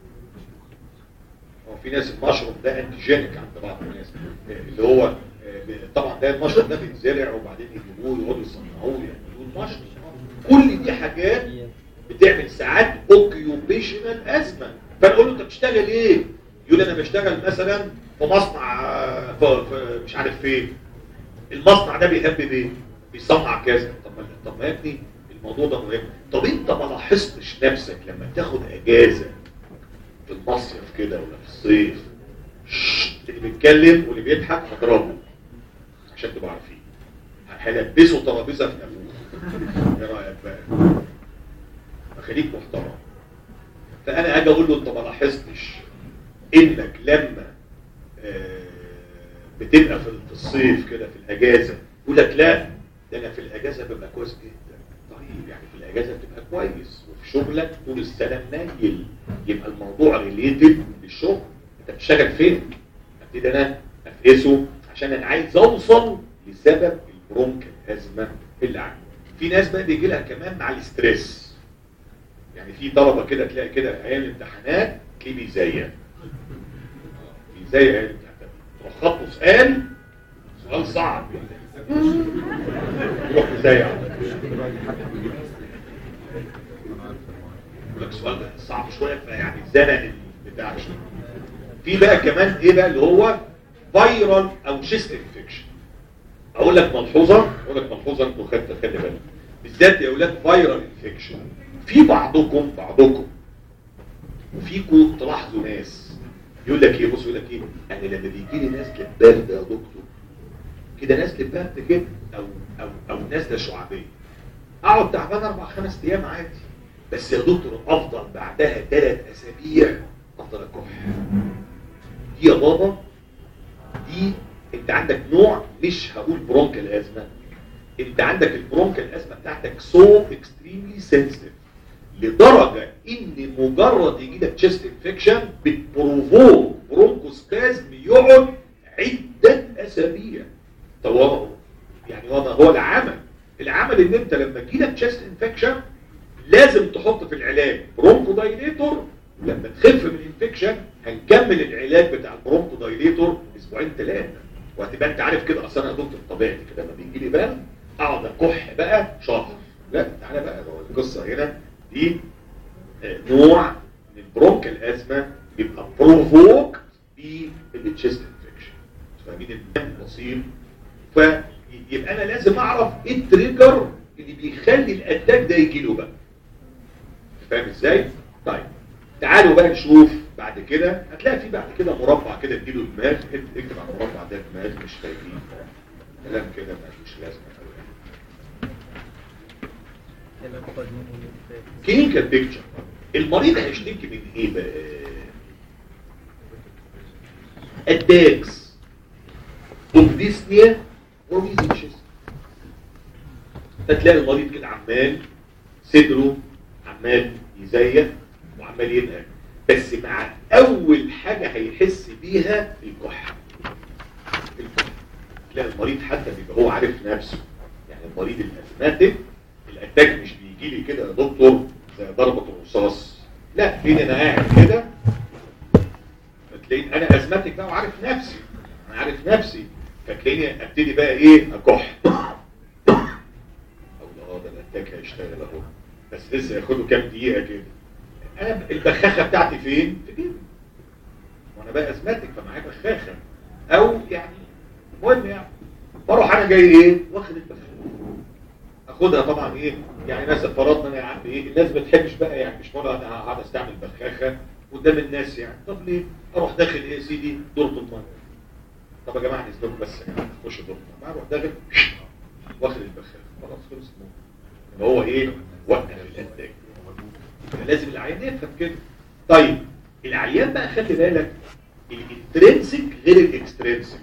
Speaker 1: هو في ناس المشروم ده انتيجينيك عند بعض الناس اللي هو آه، طبعا ده المشروم ده بيتزرع وبعدين يجيبوه يقعدوا يصنعوه يعملوه المشروم كل دي حاجات بتعمل ساعات اوكيوبيشنال ازمه فنقول له انت بتشتغل ايه؟ يقول لي انا بشتغل مثلا في مصنع آه، في في مش عارف فين المصنع ده بيهب بايه؟ بيصنع كذا طب ما طب ما يا ابني الموضوع ده مهم طب انت ما لاحظتش نفسك لما تاخد اجازه في المصيف كده ولا في الصيف شش، اللي بيتكلم واللي بيضحك هضربه عشان تبقوا عارفين هلبسه ترابيزه في نافوخ ايه رايك بقى؟ خليك محترم فانا اجي اقول له انت ما لاحظتش انك لما آه، بتبقى في في الصيف كده في الاجازه يقول لك لا ده انا في الاجازه ببقى كويس جدا طيب يعني في الاجازه بتبقى كويس وفي شغلك طول السنه منيل يبقى الموضوع ريليتد للشغل انت بتشتغل فين؟ ابتدي انا افقسه عشان انا عايز اوصل لسبب البرونكال ازمه اللي عندي في ناس بقى بيجي لها كمان مع الاستريس يعني في طلبه كده تلاقي كده ايام الامتحانات تلاقيه بيزيق بيزيق ايام الامتحانات تروح خطه سؤال سؤال صعب يروح مزيق على طول. يقول لك سؤال صعب شويه فيعني زنق بتاع شويه في بقى كمان ايه بقى اللي هو فايرال او شيست انفكشن اقول لك ملحوظه اقول لك ملحوظه انتوا خدت خلي بالك بالذات يا اولاد فايرال انفكشن في بعضكم بعضكم وفيكم تلاحظوا ناس يقول لك ايه بص يقول لك ايه انا لما بيجي لي ناس برد يا دكتور كده ناس برد كده او او او نازله شعبيه اقعد تعبان اربع خمس ايام عادي بس يا دكتور افضل بعدها ثلاث اسابيع افضل اكح دي يا بابا دي انت عندك نوع مش هقول برونكال ازمه انت عندك البرونكال ازمه بتاعتك سو اكستريملي سنسيتيف لدرجه ان مجرد يجي لك تشيست انفكشن بتبروفوك برونكوسبازم يقعد عده اسابيع طب هو يعني هو هو العمل العمل ان انت لما يجي لك تشيست انفكشن لازم تحط في العلاج برونكو دايليتور لما تخف من الانفكشن هنكمل العلاج بتاع البرونكو دايليتور اسبوعين ثلاثه وهتبقى انت عارف كده اصل انا دكتور طبيعتي كده لما بيجي لي برد اقعد اكح بقى شهر لا تعالى بقى هو القصه هنا دي آه، نوع من البرونكال ازمه يبقى بروفوك بالتشيست انفكشن فاهمين الكلام بسيط فيبقى انا لازم اعرف ايه التريجر اللي بيخلي الاتاك ده يجي له بقى فاهم ازاي طيب تعالوا بقى نشوف بعد كده هتلاقي في بعد كده مربع كده تجيله دماغ اكتب اكتب على المربع ده دماغ مش فاهمين كلام كده ملوش لازمه قوي كلينيكال بيكتشر المريض هيشتكي من ايه بقى اتاكس اوف ديسنيا وميزيتشز هتلاقي المريض كده عمال صدره عمال يزيق وعمال ينهج بس مع اول حاجه هيحس بيها الكحه الكحه تلاقي المريض حتى بيبقى هو عارف نفسه يعني المريض الازماتيك الاتاك مش بيجي لي كده يا دكتور زي ضربه الرصاص لا فين انا قاعد كده فتلاقيني انا ازماتيك بقى وعارف نفسي انا عارف نفسي فتلاقيني ابتدي بقى ايه اكح اقول اه ده الاتاك هيشتغل اهو بس لسه ياخده كام دقيقه كده انا البخاخه بتاعتي فين في جيبي وانا بقى ازماتيك فمعايا بخاخه او يعني المهم يعني بروح انا جاي ايه واخد البخاخه اخدها طبعا ايه يعني مثلا فرضنا انا يا عم ايه الناس ما بتحبش بقى يعني مش مره انا هقعد استعمل بخاخه قدام الناس يعني طب ليه اروح داخل ايه يا سيدي دورة الميه طب يا جماعه نسيبكم بس يا جماعه تخش دورة الميه اروح داخل واخد البخاخه خلاص خلص الموضوع ان هو ايه وقف الانتاج لازم العيان يفهم كده طيب العيان بقى خلي بالك الانترنسك غير الاكسترنسك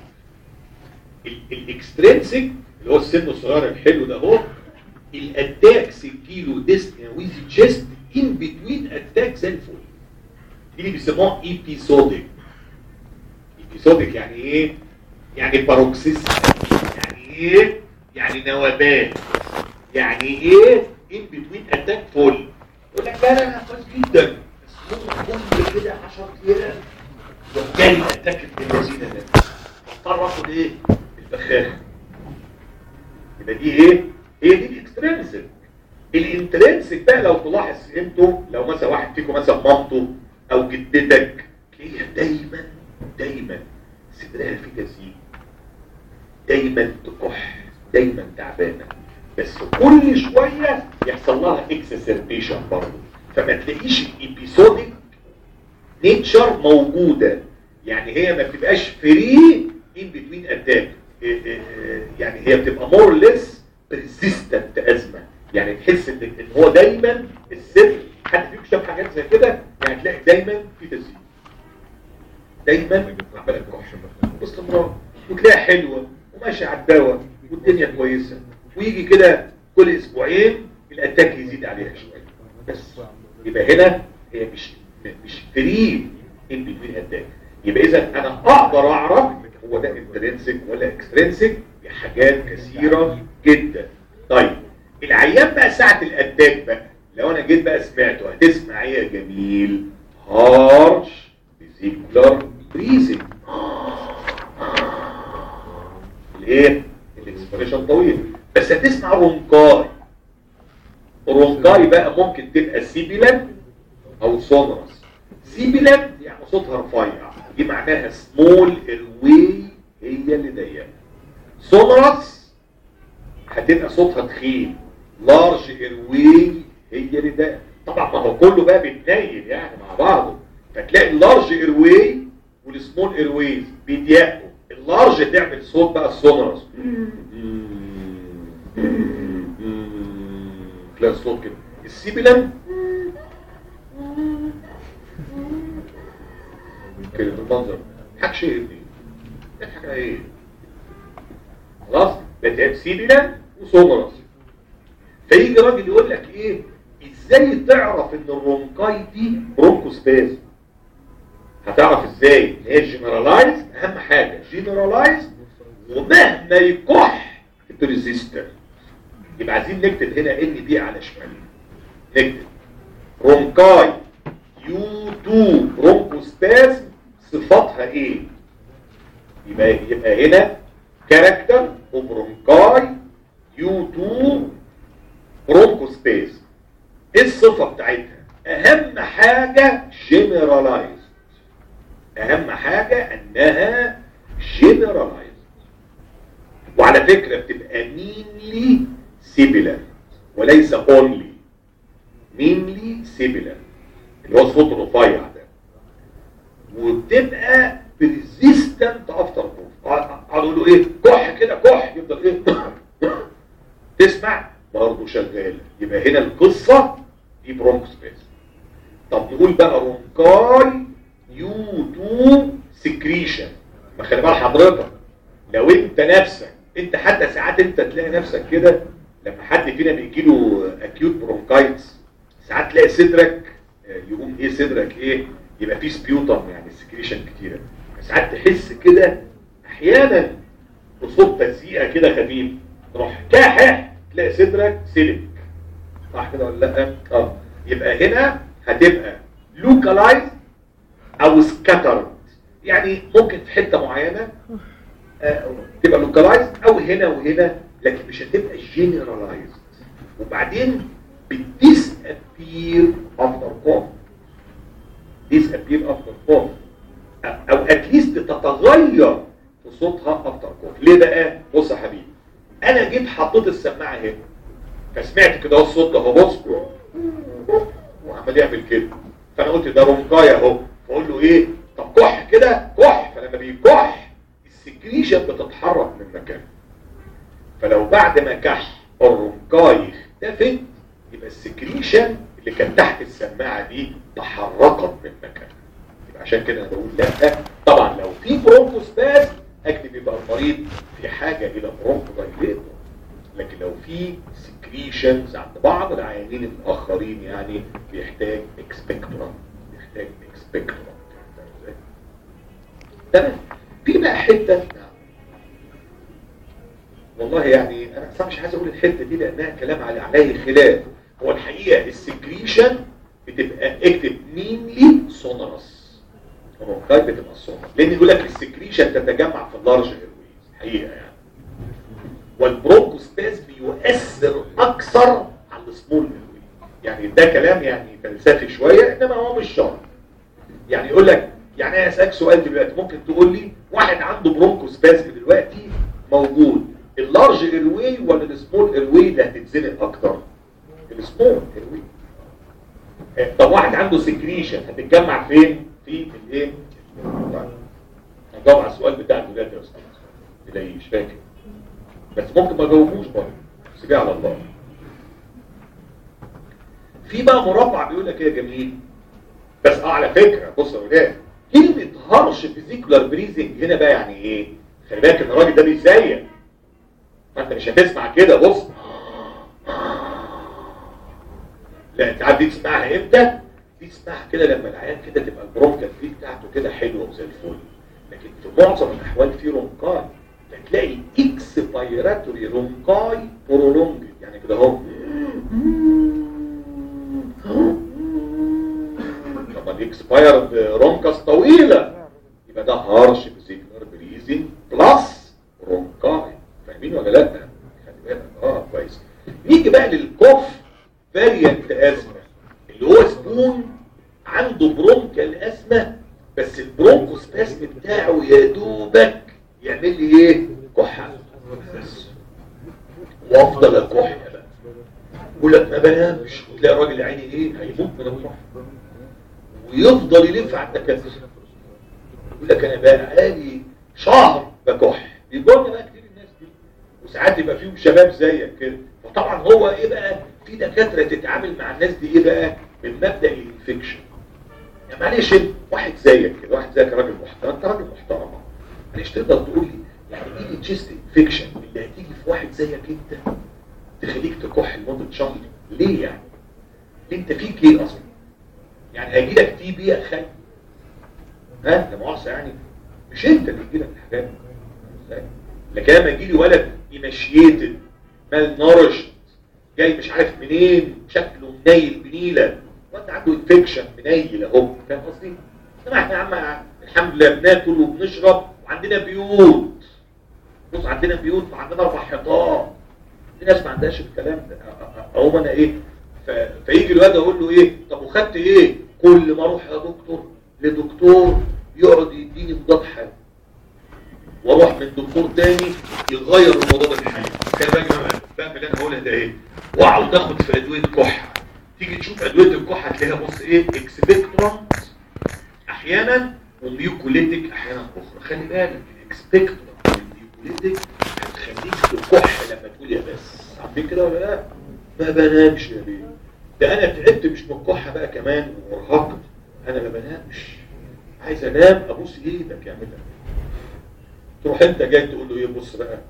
Speaker 1: الاكسترنسك اللي هو السن الصغير الحلو ده اهو الاتاكس الكيلو ديسنيا ويز تشيست ان بتوين اتاك زي الفل دي اللي بيسموها ايبيسوديك ايبيسوديك يعني ايه يعني باروكسيس يعني ايه يعني نوبات يعني ايه ان بتوين اتاك فول يقول لك لا لا لا كويس جدا بس ممكن كل كده 10 ايام جالي الاتاك ابن اللذينه ده اضطر اخد ايه البخاخه يبقى دي ايه هي دي الاكسترنسك الانترنسك بقى لو تلاحظ انتوا لو مثلا واحد فيكم مثلا مامته او جدتك تلاقيها دايما دايما صدرها فيه تزيين دايما تكح دايما تعبانه بس كل شويه يحصل لها اكسسربيشن برضه فما تلاقيش الايبيسوديك نيتشر موجوده يعني هي ما بتبقاش فري ان بتوين اتاك يعني هي بتبقى مور ليس بريزيستنت ازمه يعني تحس ان ان هو دايما السر حد فيكم شاف حاجات زي كده يعني تلاقي دايما في تزيين دايما عمال تكح باستمرار وتلاقيها حلوه وماشيه على الدواء والدنيا كويسه ويجي كده كل اسبوعين الاتاك يزيد عليها شويه بس يبقى هنا هي مش مش فري ان بتوين اتاك يبقى اذا انا اقدر اعرف هو ده انترنسك ولا اكسترنسك بحاجات كثيره جدا طيب العيان بقى ساعه الاتاك بقى لو انا جيت بقى سمعته هتسمع ايه يا جميل هارش فيزيكولار بريزنج الايه الاكسبريشن طويل بس هتسمع رونكاي رونكاي بقى ممكن تبقى سيبيلان او سونرس سيبيلان يعني صوتها رفيع دي معناها سمول الواي هي اللي ضيقه سونرس هتبقى صوتها تخين لارج ايرواي هي اللي ده طبعا ما هو كله بقى بيتنيل يعني مع بعضه فتلاقي اللارج ايرواي والسمول ايرويز بيضيقوا اللارج تعمل صوت بقى السونرس تلاقي الصوت كده السيبيلم كده بالمنظر حكش ايه ابني اضحك على ايه خلاص بتعب سيبيلم وسونرس فيجي راجل يقول لك ايه ازاي تعرف ان الرونكاي دي برونكوسباز هتعرف ازاي ان هي جنرالايز اهم حاجه جنرالايز ومهما يكح بريزيستر يبقى عايزين نكتب هنا ان بي على شمال نكتب رونكاي يو 2 برونكوسباز صفاتها ايه يبقى يبقى هنا كاركتر وبرونكاي يو 2 برونكوسباز ايه الصفه بتاعتها اهم حاجه جنرالايز اهم حاجة انها جنرالايز وعلى فكرة بتبقى مينلي سيبيلر وليس اونلي مينلي سيبيلر اللي هو الصوت الرفيع ده وبتبقى بريزيستنت افتر كوف قعدوا يقولوا ايه كح كده كح يفضل ايه تسمع برضه شغال يبقى هنا القصة دي برونكوسبيس طب نقول بقى رونكاي يو 2 سكريشن ما خلي بال حضرتك لو انت نفسك انت حتى ساعات انت تلاقي نفسك كده لما حد فينا بيجي له اكيوت برونكايتس ساعات تلاقي صدرك يقوم ايه صدرك ايه يبقى فيه سبيوتم يعني سكريشن كتيره ساعات تحس كده احيانا بصوت تزييقه كده خفيف تروح كاحح تلاقي صدرك سلك صح كده ولا لا اه يبقى هنا هتبقى لوكالايز او سكاترد يعني ممكن في حته معينه آه تبقى لوكالايز او هنا وهنا لكن مش هتبقى جنرالايز وبعدين بتديس ابير افتر كوم ديس ابير افتر كوم او اتليست تتغير في صوتها افتر كوم ليه بقى بص يا حبيبي انا جيت حطيت السماعه هنا فسمعت كده الصوت ده بص وعمال يعمل كده فانا قلت ده رونكاي اهو بقول له ايه طب كح كده كح فلما بيكح السكريشن بتتحرك من مكانه فلو بعد ما كح الرنكاي اختفت يبقى السكريشن اللي كان تحت السماعه دي تحركت من مكانها يبقى عشان كده انا بقول لا طبعا لو في برونكوسباز اكتب يبقى المريض في حاجه الى برونكودايليتور لكن لو في سكريشنز عند بعض العيانين الاخرين يعني بيحتاج اكسبكتورم بيحتاج اكسبكتورم تمام في بقى حته والله يعني انا صح مش عايز اقول الحته دي لانها كلام على عليه خلاف هو الحقيقه السكريشن بتبقى اكتب مينلي سونرس الرونكاي بتبقى سونرس لان يقول لك السكريشن تتجمع في اللارج ايرويز حقيقه يعني والبرونكوسباز بيؤثر اكثر على السمول ايرويز يعني ده كلام يعني فلسفي شويه انما هو مش شرط يعني يقول لك يعني انا اسالك سؤال دلوقتي ممكن تقول لي واحد عنده برونكوسبازم دلوقتي موجود اللارج ايروي ولا السمول ايروي اللي هتتزنق اكتر السمول ايروي طب واحد عنده سكريشن هتتجمع فين في الايه هجاوب على السؤال بتاع دلوقتي يا استاذ تلاقيش فاكر بس ممكن ما جاوبوش برضه سيبيه على الله في بقى مربع بيقول لك ايه يا جميل بس اه على فكره بص يا ولاد كلمه هرش فيزيكولار بريزنج هنا بقى يعني ايه خلي بالك ان الراجل ده بيزيق ما انت مش هتسمع كده بص لا انت عارف دي تسمعها امتى دي تسمعها كده لما العيان كده تبقى البرونكال فيه بتاعته كده حلوه وزي الفل لكن في معظم الاحوال في رونكاي فتلاقي اكسبيراتوري رونكاي برولونج يعني كده اهو طب الاكسبايرد رونكاس طويله يبقى ده هارش فيزيكولار بريزنج بلس رونكاي فاهمين ولا لا خلي بالك اه كويس نيجي بقى للكوف فاريانت ازمه اللي هو سبون عنده برونكال ازمه بس البرونكوسباسم بتاعه يا دوبك يعمل لي ايه كحه بس وافضل اكح بقى عيني ايه هيموت من الكحه ويفضل يلف على الدكاتره يقول لك انا بقى بقالي شهر بكح بيجونا بقى كتير الناس دي وساعات يبقى فيهم شباب زيك كده فطبعا هو ايه بقى في دكاتره تتعامل مع الناس دي ايه بقى من مبدا الانفكشن يعني معلش انت واحد زيك كده واحد زيك راجل محترم انت راجل محترم معلش تقدر تقول لي يعني ايه التشيست انفكشن اللي هتيجي في واحد زيك انت تخليك تكح لمده شهر ليه يعني انت فيك ايه اصلا يعني هيجي لك تي بي يا خالد ها لا مؤاخذه يعني مش انت اللي يجي لك الحاجات دي ازاي؟ لكن لما يجي لي ولد ايماشيتد مال نورش جاي مش عارف منين شكله منيل بنيله وانت عنده انفكشن منيل اهو فاهم قصدي؟ انما احنا يا عم الحمد لله بناكل وبنشرب وعندنا بيوت بص عندنا بيوت وعندنا اربع حيطان في ناس ما عندهاش الكلام ده اهو انا ايه ف- فيجي الواد اقول له ايه طب وخدت ايه كل ما اروح يا دكتور لدكتور يقعد يديني مضاد حيوي واروح من دكتور تاني يغير المضاد الحيوي خلي بالك بقى فاهم اللي انا هقولها ده ايه واقعد اخد في ادويه كحه تيجي تشوف ادويه الكحه هتلاقيها بص ايه اكسبكترانت احيانا وميوكوليتيك احيانا اخرى خلي بالك الاكسبكترانت والميوكوليتيك هتخليك تكح لما تقول يا بس عارفين كده ولا لا ما بنامش يا بيه ده انا تعبت مش من الكحه بقى كمان وارهقت انا ما بنامش عايز انام ابوس ايدك يا عمنا تروح انت جاي تقول له ايه بص بقى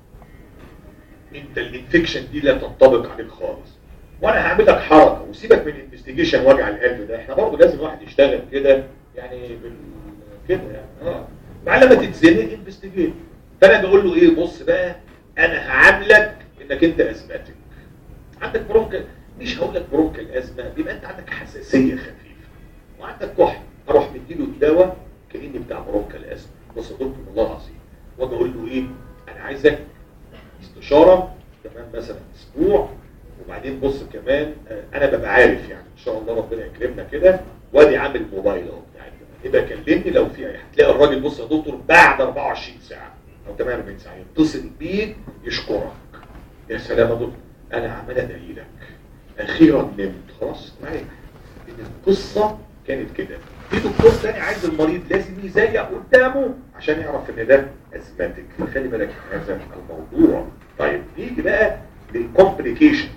Speaker 1: انت الانفكشن دي لا تنطبق عليك خالص وانا هعمل لك حركه وسيبك من الانفستيجيشن وجع القلب ده احنا برضه لازم الواحد يشتغل كده يعني بال... كده يعني اه بعد لما تتزنق انفستيجيت فانا بقول له ايه بص بقى انا هعاملك انك انت ازمتك عندك برونكال مش هقول لك برونكال ازمه بيبقى انت عندك حساسيه خفيفه وعندك كحل اروح مديله الدواء كاني بتاع برونكال ازمه بص يا دكتور والله العظيم واجي اقول له ايه انا عايزك استشاره كمان مثلا اسبوع وبعدين بص كمان آه، انا ببقى عارف يعني ان شاء الله ربنا يكرمنا كده وادي عامل موبايل اهو بتاعي يبقى كلمني لو في اي هتلاقي الراجل بص يا دكتور بعد 24 ساعه او 48 ساعه يتصل بيك يشكرك يا سلام يا دكتور انا عمال ادعي لك اخيرا نمت خلاص معاك ان القصه كانت كده في دكتور تاني عايز المريض لازم يزيق قدامه عشان يعرف ان ده ازمتك فخلي بالك من هذا الموضوع طيب نيجي بقى للكومبليكيشن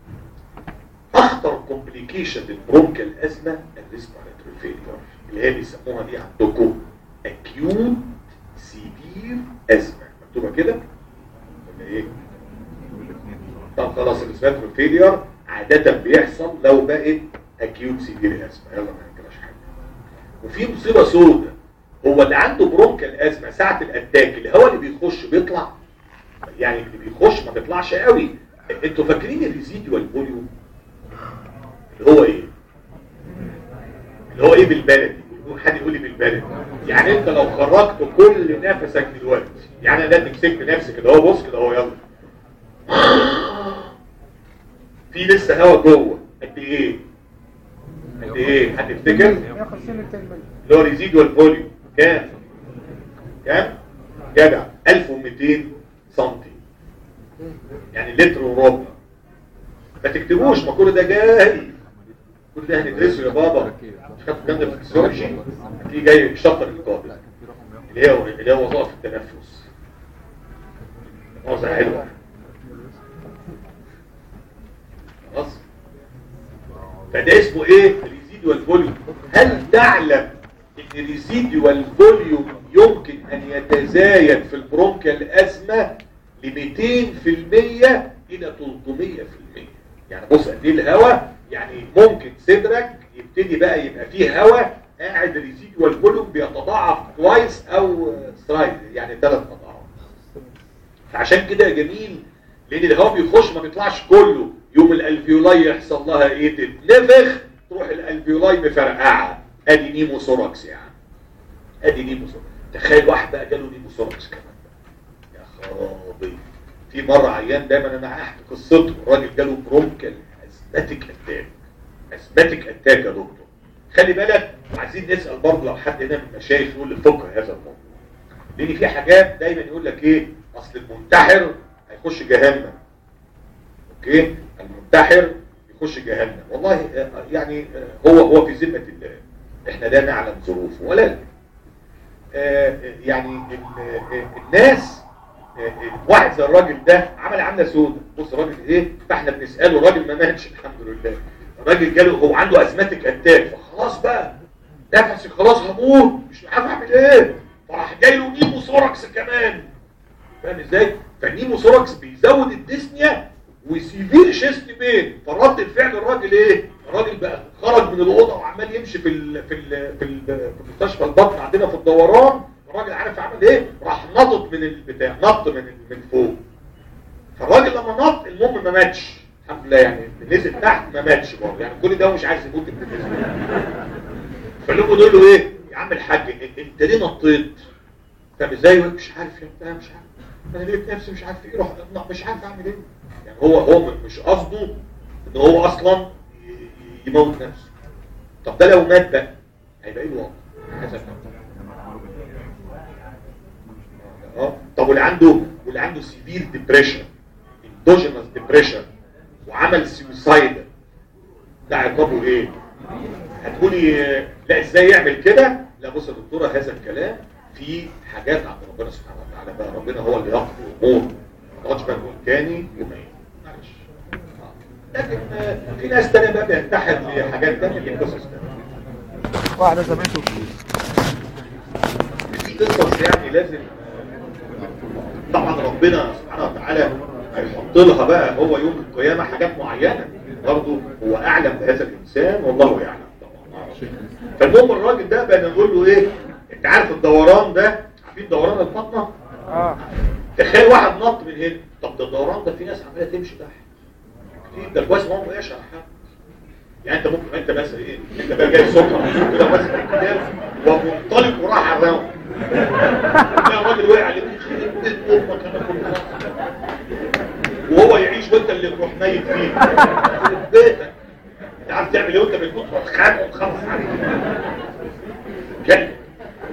Speaker 1: اخطر كومبليكيشن للبرونكال ازمه الريسبيراتوري فيلير اللي هي بيسموها دي عندكم اكيوت سيفير ازمه مكتوبه كده ولا ايه طب خلاص الريسبيراتوري فيلير عاده بيحصل لو بقت اكيوت سيفير ازمه يلا ما نجراش حاجه وفي مصيبه سوداء هو اللي عنده برونكال ازمه ساعه الاتاك الهواء اللي بيخش بيطلع يعني اللي بيخش ما بيطلعش قوي انتوا فاكرين الريزيديوال فوليوم اللي هو ايه اللي هو ايه بالبلدي حد يقول لي بالبلدي يعني انت لو خرجت كل نفسك دلوقتي يعني انا تمسك نفسك كده اهو بص كده اهو يلا في لسه هوا جوه قد ايه قد ايه هتفتكر
Speaker 3: 150 200 مللي
Speaker 1: اللي هو ريزيدوال فوليوم كام كام جدع 1200 سنتي يعني لتر وربع ما تكتبوش ما كل ده جاي كل ده هندرسه يا بابا مش خدت الكلام ده في الفسيولوجي هتلاقيه جاي الشابتر القادم اللي هي اللي هي وظائف التنفس موضوع حلوه خلاص فده اسمه ايه ريزيدوال فوليوم هل تعلم ان ريزيدوال فوليوم يمكن ان يتزايد في البرونكال ازمه ل 200% الى 300% يعني بص قد ايه الهواء يعني ممكن صدرك يبتدي بقى يبقى فيه هواء قاعد ريزيدوال فوليوم بيتضاعف كويس او سترايد يعني ثلاث اضعاف فعشان كده جميل لان الهواء بيخش ما بيطلعش كله يوم الالفيولاي يحصل لها ايه تتنفخ تروح الالفيولاي مفرقعه ادي نيموثوركس يعني ادي نيموثوركس تخيل واحد بقى جاله نيموثوركس كمان يا خرابي في مره عيان دايما انا احكي قصته الراجل جاله برونكال اسباتيك اتاك اسباتيك اتاك يا دكتور خلي بالك عايزين نسال برضه لو حد هنا من المشايخ يقول لي فقه هذا الموضوع لان في حاجات دايما يقول لك ايه اصل المنتحر هيخش جهنم اوكي المنتحر يخش جهنم والله آه، يعني آه، هو هو في ذمه الله احنا لا نعلم ظروفه ولكن آه، يعني ال- آه، الناس آه، آه، واحد زي الراجل ده عمل عامله سودة بص الراجل ايه فاحنا بنساله الراجل ما ماتش الحمد لله الراجل جاله هو عنده ازماتيك اتاك فخلاص بقى نفسي خلاص هموت مش عارف اعمل ايه فراح جاي له نيمو ثوركس كمان فاهم ازاي فالنيمو ثوركس بيزود الديسنيا وسيفير شيست بين فرد الفعل الراجل ايه الراجل بقى خرج من الاوضه وعمال يمشي في ال في ال في, ال في مستشفى البطن عندنا في الدوران الراجل عارف عمل ايه راح نطط من البتاع نط من من فوق فالراجل لما نط المهم ما ماتش الحمد لله يعني نزل تحت ما ماتش برضه يعني كل ده هو مش عايز يموت بالنسبه له فاللي دول له ايه يا عم الحاج إن- انت ليه نطيت طب ازاي مش عارف يا بتاع مش عارف انا لقيت نفسي مش عارف ايه روح مش عارف اعمل ايه يعني هو هو مش قصده ان هو اصلا ي- ي- يموت نفسه طب ده لو مات بقى هيبقى ايه الوضع حسب ما- اه طب واللي عنده واللي عنده سيفير ديبريشن اندوجينوس ديبريشن وعمل سيوسايد ده عقابه ايه هتقولي آه، لا ازاي يعمل كده لا بص يا دكتوره هذا الكلام في حاجات عند ربنا سبحانه وتعالى بقى ربنا هو اللي يقضي الامور رجبا والتاني يومين معلش آه. لكن آه، في ناس تانية بقى بينتحر لحاجات تانية دي قصص تانية
Speaker 2: واحدة زميلته
Speaker 1: في قصص يعني لازم طبعا ربنا سبحانه وتعالى هيحط لها بقى هو يوم القيامة حاجات معينة برضه هو أعلم بهذا الإنسان والله يعلم طبعا ما أعرفش. فالمهم الراجل ده بقى نقول له إيه أنت عارف الدوران ده عارفين دوران البطنة
Speaker 2: اه
Speaker 1: تخيل واحد نط من هنا طب ده الدوران ده في ناس عمالة تمشي تحت في ده كويس ما هو ما على حد يعني انت ممكن انت مثلا ايه انت بقى جاي سكر كده ماسك الكتاب ومنطلق وراح على الراوند تلاقي الراجل وقع عليه يخرب بيت امك انا كنت وهو يعيش وانت اللي تروح ميت فيه يخرب بيتك انت عارف تعمل ايه وانت بتموت تروح خانق وتخلص عليه كده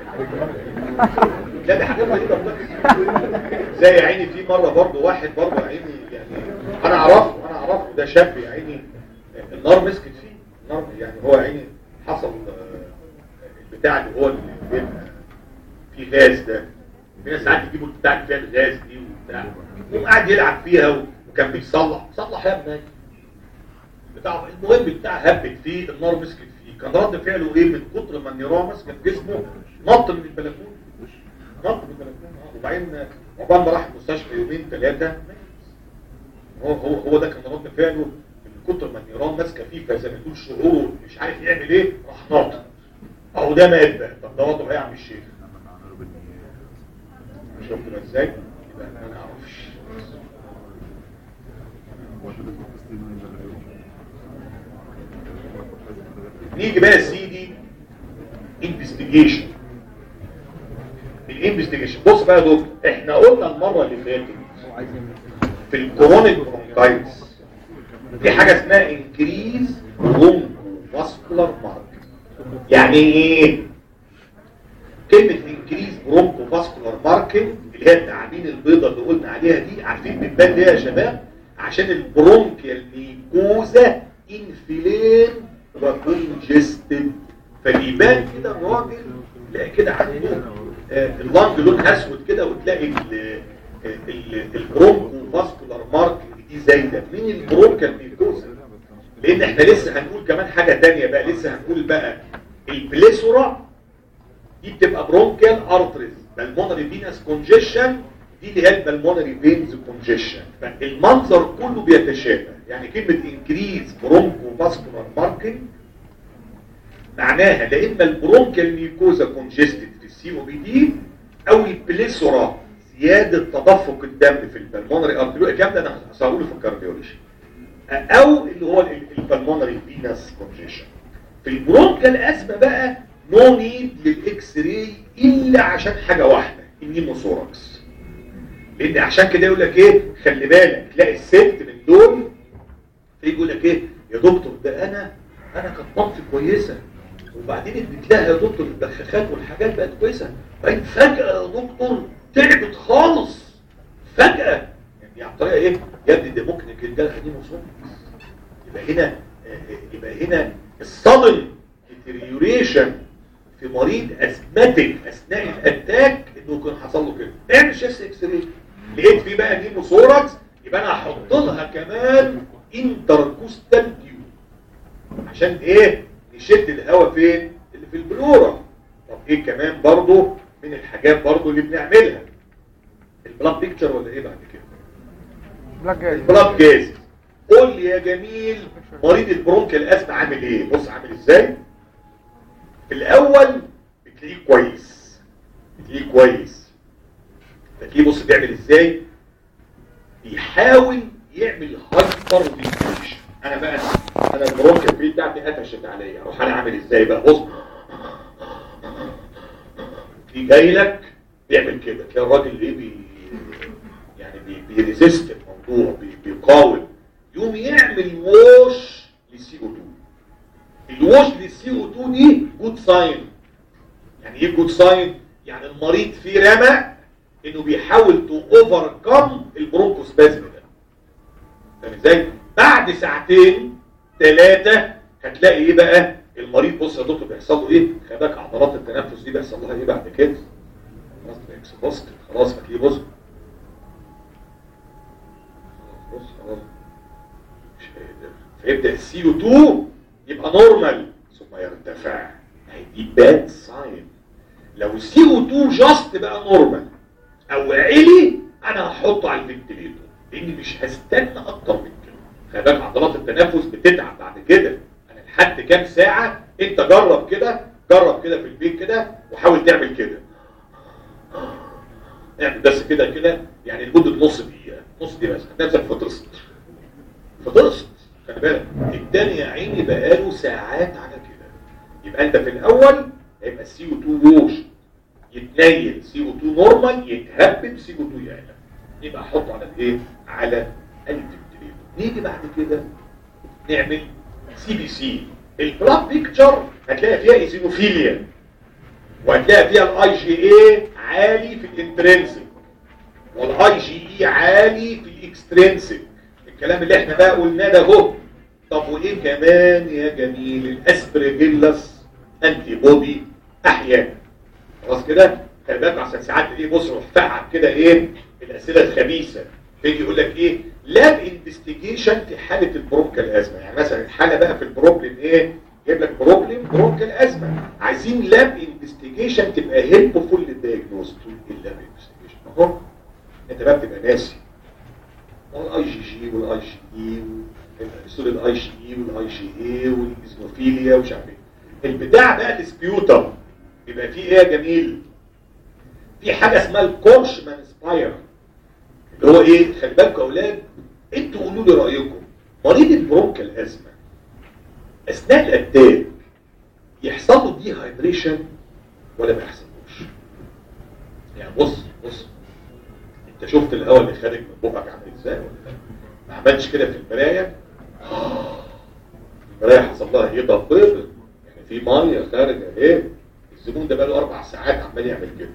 Speaker 1: لا دي حاجات غريبه بجد زي يا عيني في مره برضه واحد برضه يا عيني يعني انا اعرفه انا اعرفه ده شاب يا عيني النار مسكت فيه النار يعني هو يا عيني حصل آه، البتاع اللي هو اللي بيبقى فيه غاز ده في ناس ساعات يجيبوا البتاع اللي فيها الغاز دي وبتاع يقوم قاعد يلعب فيها وكان بيصلح صلح يا ابني بتاع المهم بتاع هبت فيه النار مسكت فيه كان رد فعله ايه من كتر ما النيران مسكت جسمه نط من البلكونه نط من البلكونه آه. وبعدين عقبال ما راح المستشفى يومين ثلاثه هو هو هو ده كان رد فعله من كتر ما النيران ماسكه فيه فزي ما تقول شعور مش عارف يعمل ايه راح ناطط اهو ده مات بقى طب ده وضعه ايه يا عم الشيخ شفت بقى ازاي يبقى انا ما اعرفش نيجي بقى يا سيدي انفستيجيشن الانفستيجيشن بص بقى يا دكتور احنا قلنا المره اللي فاتت في الكورونيك برونكايتس في حاجه اسمها انكريز برونكو فاسكولار مارك يعني ايه كلمه انكريز برونكو فاسكولار ماركنج اللي هي التعابين البيضاء اللي قلنا عليها دي عارفين بتبان ليه يا شباب عشان البرونكيال ميكوزا انفلين وكونجستد فبيبان كده الراجل تلاقي كده عنده آه، اللنج لونها اسود كده وتلاقي ال- ال- البرونكو فاسكولار ماركنج دي زايده مين البرونكيال ميكوزا لان احنا لسه هنقول كمان حاجه تانية بقى لسه هنقول بقى البليسورا دي بتبقى برونكيال ارتريز بالمونري فينس كونجيشن دي اللي هي البلمونري فينز كونجيشن فالمنظر كله بيتشابه يعني كلمه انكريز برونكو فاسكولار ماركينج معناها لا اما البرونكيال ميكوزا كونجستد في السي او بي دي او البليسورا زياده تدفق الدم في البلمونري ارتريول الكلام ده انا هقوله في الكارديولوجي او اللي هو البلمونري فينس كونجيشن في البرونكال ازمه بقى نو نيد للاكس راي الا عشان حاجه واحده النيموثوركس لان عشان كده يقول لك ايه خلي بالك تلاقي الست من دول تيجي يقول لك ايه يا دكتور ده انا انا كانت مامتي كويسه وبعدين اديت لها يا دكتور البخاخات والحاجات بقت كويسه بعدين فجاه يا دكتور تعبت خالص فجاه يعني عن طريقه ايه يا ابني ده ممكن يكون ده نيموثوركس يبقى هنا يبقى هنا الصدم ديتريوريشن في مريض اسماتيك اثناء الاتاك انه يكون حصل له كده اعمل شيست اكس راي لقيت فيه بقى نيموثوركس يبقى انا هحط لها كمان انتركوستال تيوب عشان ايه نشد الهواء فين اللي في البلورة طب ايه كمان برضو من الحاجات برضو اللي بنعملها البلاد بيكتشر ولا ايه بعد كده
Speaker 2: بلاك جاي
Speaker 1: البلاد جاز قول لي يا جميل مريض البرونكيال الازمه عامل ايه بص عامل ازاي في الاول بتلاقيه كويس بتلاقيه كويس بتلاقيه بص بيعمل ازاي بيحاول يعمل هايبر فيكيشن انا بقى انا البرونكيال بري بتاعتي قفشت عليا اروح انا اعمل ازاي بقى بص في جاي لك بيعمل كده تلاقي الراجل ايه بي يعني بي بيريزيست الموضوع بي بيقاوم يقوم يعمل ووش للسي او 2 الووش للسي او 2 دي جود ساين يعني ايه جود ساين يعني المريض فيه رمق انه بيحاول تو اوفركم البرونكوسبازم ده فاهم ازاي بعد ساعتين ثلاثه هتلاقي ايه بقى المريض بص يا دكتور بيحصل له ايه خلي بالك عضلات التنفس دي بيحصل لها ايه بعد كده خلاص بص خلاص هتلاقيه بص بص خلاص مش هيقدر فيبدا السي او 2 يبقى نورمال ثم يرتفع هي دي باد ساين لو السي او 2 جاست بقى نورمال او عالي انا هحطه على الفنتليتور لاني مش هستنى اكتر من كده خلي بالك عضلات التنفس بتتعب بعد كده انا لحد كام ساعه انت جرب كده جرب كده في البيت كده وحاول تعمل كده اعمل بس كده كده يعني لمده نص دقيقه نص دقيقه بس نفسك فطرست فطرست خلي بالك التاني يا عيني بقاله ساعات على كده يبقى انت في الاول هيبقى السي او 2 ووش يتنيل سي او 2 نورمال يتهبب سي او 2 يعلى يبقى احطه على الايه على الفنتليتور نيجي بعد كده نعمل سي بي سي البلاد بيكتشر هتلاقي فيها ايزينوفيليا وهتلاقي فيها الاي جي اي عالي في الانترنسك والاي جي اي عالي في الاكسترنسك الكلام اللي احنا بقى قلناه ده اهو طب وايه كمان يا جميل الاسبرجيلاس انتي بودي احيانا خلاص كده خلي بالك عشان ساعات ايه بص روح فعل كده ايه الاسئله الخبيثه تيجي يقول لك ايه لاب انفستيجيشن في حاله البرونكال ازمه يعني مثلا الحاله بقى في البروبلم ايه جايب لك بروبلم برونكال ازمه عايزين لاب انفستيجيشن تبقى هيلبفول للدايجنوز تقول ايه اللاب انفستيجيشن اهو انت بقى بتبقى ناسي الاي جي جي والاي جي اي سوري الاي جي اي والاي جي اي والايزنوفيليا ومش عارف ايه البتاع بقى السبيوتر يبقى فيه ايه يا جميل في حاجه اسمها الكورشمان سباير اللي هو ايه خلي بالكم يا اولاد انتوا قولوا لي رايكم مريض البرونكال ازمه اثناء الاتاك يحصل له دي هايدريشن ولا ما يحصلوش يعني بص بص انت شفت الهواء اللي خارج من بقك عامل ازاي ولا لا ما عملتش كده في المرايه المرايه حصل لها ايه ضبيط يعني في ميه خارجه اهي الزبون ده بقى له اربع ساعات عمال يعمل كده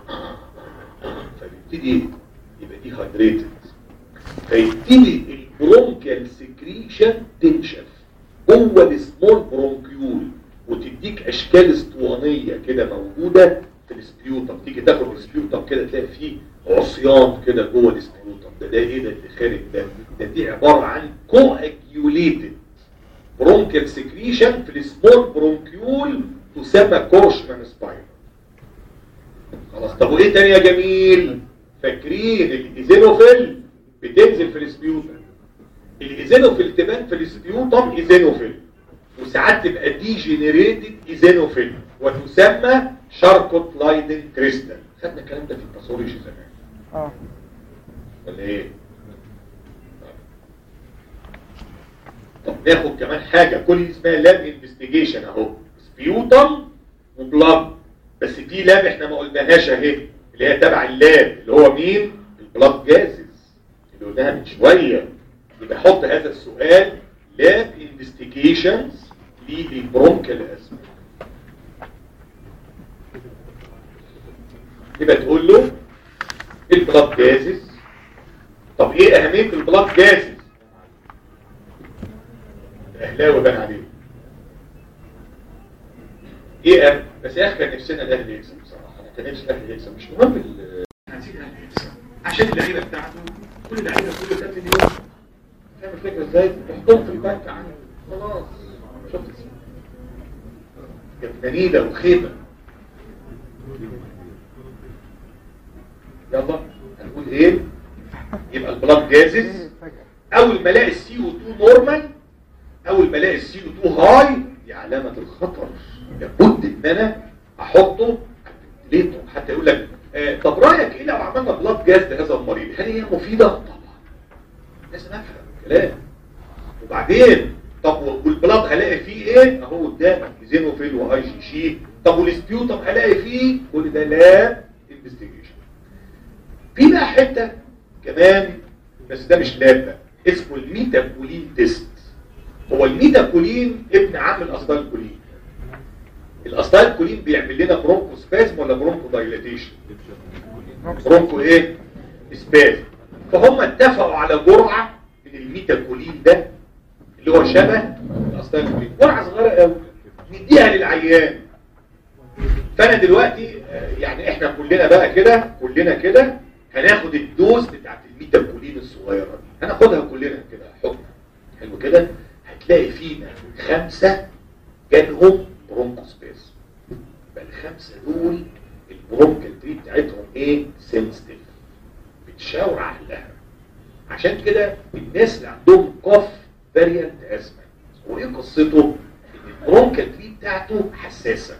Speaker 1: فبيبتدي يبقى دي هايدريتد فيبتدي البرونكيال سكريشن تنشف جوه السمول برونكيول وتديك اشكال اسطوانيه كده موجوده في السبيوتم تيجي تاخد السبيوتم كده تلاقي فيه عصيان كده جوه السبيوتم ده ده ايه ده اللي خارج ده ده دي عباره عن كواجيوليتد برونكيال سكريشن في السمول برونكيول تسمى كورشمان سباير خلاص طب وايه تاني يا جميل فاكرين الايزينوفيل بتنزل في السبيوتم الايزينوفيل تبان في السبيوتم ايزينوفيل وساعات تبقى دي جينيريتد ايزينوفيل وتسمى شاركوت لايدن كريستال خدنا الكلام ده في الباثولوجي زمان
Speaker 2: اه
Speaker 1: ولا ايه طب ناخد كمان حاجه كل دي اسمها لاب انفستيجيشن اهو سبيوتم وبلاد بس في لاب احنا ما قلناهاش اهي اللي هي تبع اللاب اللي هو مين البلاد جازز اللي قلناها من شويه يبقى حط هذا السؤال لاب انفستيجيشنز للبرونكال ازمه يبقى تقول له البلاد جازز طب ايه اهميه البلاد جازز اهلاوي بان عليه ايه أم؟ بس يا اخي كان نفسنا الاهلي يكسب بصراحه انا كان نفسي الاهلي يكسب مش مهم ال- عايزين الاهلي يكسب عشان اللعيبه بتاعته كل اللعيبه كل 3 مليون فاهم الفكره ازاي؟ تحطهم في البنك عندي خلاص شفت كانت جميله وخيبه يلا هنقول ايه يبقى البلاد جازز اول ما الاقي السي او 2 نورمال اول ما الاقي السي او 2 هاي دي علامه الخطر لابد ان انا احطه ليه حتى يقول لك آه طب رايك ايه لو عملنا بلاد جاز لهذا المريض هل هي مفيده طبعا لازم افهم الكلام وبعدين طب والبلاد هلاقي فيه ايه اهو قدامك زينوفيل واي جي شي طب والسبيوتم هلاقي فيه كل ده لا انفستيجيشن في بقى حته كمان بس ده مش لاب بقى اسمه الميتاكولين تيست هو الميتاكولين ابن عم الاستالكولين الاستالكولين بيعمل لنا برونكو سبازم ولا برونكو دايلاتيشن برونكو ايه سبازم فهم اتفقوا على جرعه من الميتاكولين ده اللي هو شبه الاستالكولين جرعه صغيره قوي نديها للعيان فانا دلوقتي آه، يعني احنا كلنا بقى كده كلنا كده هناخد الدوز بتاعت الميتاكولين الصغيره دي هناخدها كلنا كده حكم حلو كده هتلاقي فينا خمسه جالهم برونكوسباس يبقى الخمسه دول البرونكال تري بتاعتهم ايه سنسيتيف بتشاور على الاهل عشان كده الناس اللي عندهم كوف فاريانت ازمه وايه قصته ان البرونكال تري بتاعته حساسه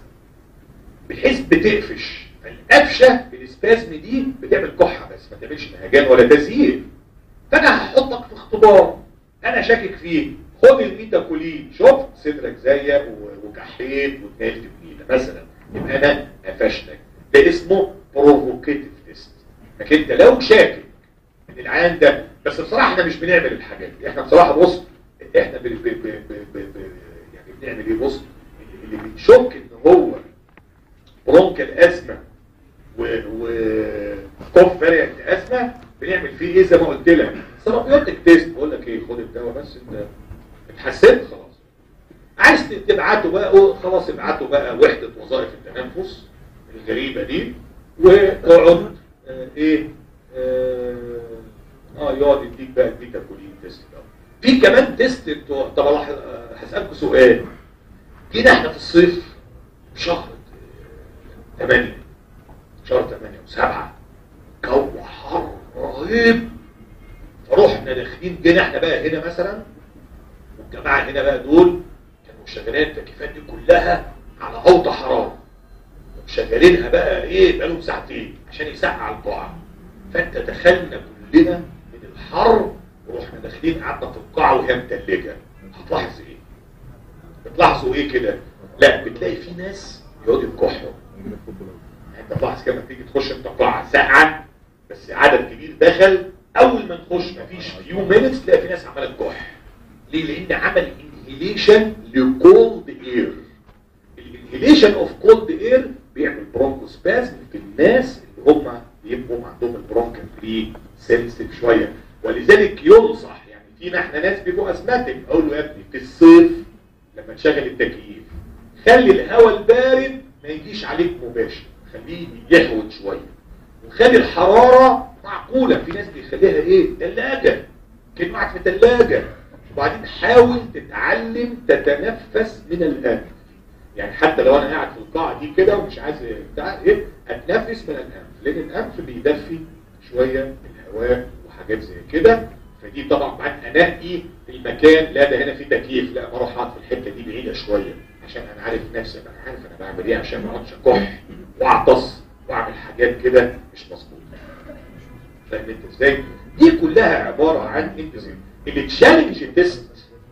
Speaker 1: بحيث بتقفش فالقفشه الاسباسم دي بتعمل كحه بس ما تعملش نهجان ولا تزييف فانا هحطك في اختبار انا شاكك فيه خد الميتاكولين شفت صدرك زيق و- وكحيت واتنقلت بنيله مثلا يبقى انا قفشتك ده اسمه بروفوكيتيف تيست لكن انت لو شاكك ان العيان ده بس بصراحه احنا مش بنعمل الحاجات دي احنا بصراحه بص احنا ب ب ب ب ب ب يعني بنعمل ايه بص اللي بنشك ان هو برونكال ازمه و و كوف فاريانت ازمه بنعمل فيه ايه زي ما قلت لك سيرابيوتيك تيست بقول لك ايه خد الدواء بس انت اتحسنت خلاص عايز تبعته بقى أو خلاص ابعته بقى وحده وظائف التنفس الغريبه دي واقعد آه ايه اه آه، يقعد يديك بقى البيتا كولين تيست ده في كمان تيست بتوع- طب أنا ه- هسالكم سؤال جينا احنا في الصيف شهر 8 شهر 8 و7 جو حر رهيب فروحنا داخلين جينا احنا بقى هنا مثلا والجماعه هنا بقى دول كانوا شغالين التكييفات دي كلها على اوطى حراره شغالينها بقى ايه بقالهم ساعتين عشان يسقع القاعه فانت دخلنا كلنا من الحر ورحنا داخلين قعدنا في القاعه وهي متلجه هتلاحظ ايه؟ بتلاحظوا ايه كده؟ لا بتلاقي في ناس يقعدوا يكحوا انت تلاحظ كده لما تيجي تخش انت قاعه ساقعه بس عدد كبير دخل اول ما نخش مفيش فيو مينتس تلاقي في ناس عماله تكح ليه؟ لان عمل انهيليشن لكولد اير الانهيليشن اوف كولد اير بيعمل برونكوسبازم في الناس اللي هم بيبقوا عندهم البرونكال فري سنسيتيف شويه ولذلك ينصح يعني فينا احنا ناس بيبقوا اسماتيك اقول له يا ابني في الصيف لما تشغل التكييف خلي الهواء البارد ما يجيش عليك مباشر خليه يحوط شويه وخلي الحراره معقوله في ناس بيخليها ايه ثلاجه كلمه قاعد في ثلاجه وبعدين حاول تتعلم تتنفس من الانف يعني حتى لو انا قاعد في القاعه دي كده ومش عايز بتاع ايه اتنفس من الانف لان الانف بيدفي شويه الهواء وحاجات زي كده فدي طبعا بعد انقي المكان لا ده هنا في تكييف لا بروح اقعد في الحته دي بعيده شويه عشان انا عارف نفسي انا عارف انا بعمل ايه عشان ما اقعدش اكح واعطس واعمل حاجات كده مش مظبوطه فاهم انت ازاي؟ دي كلها عباره عن انت زي التشالنج تيست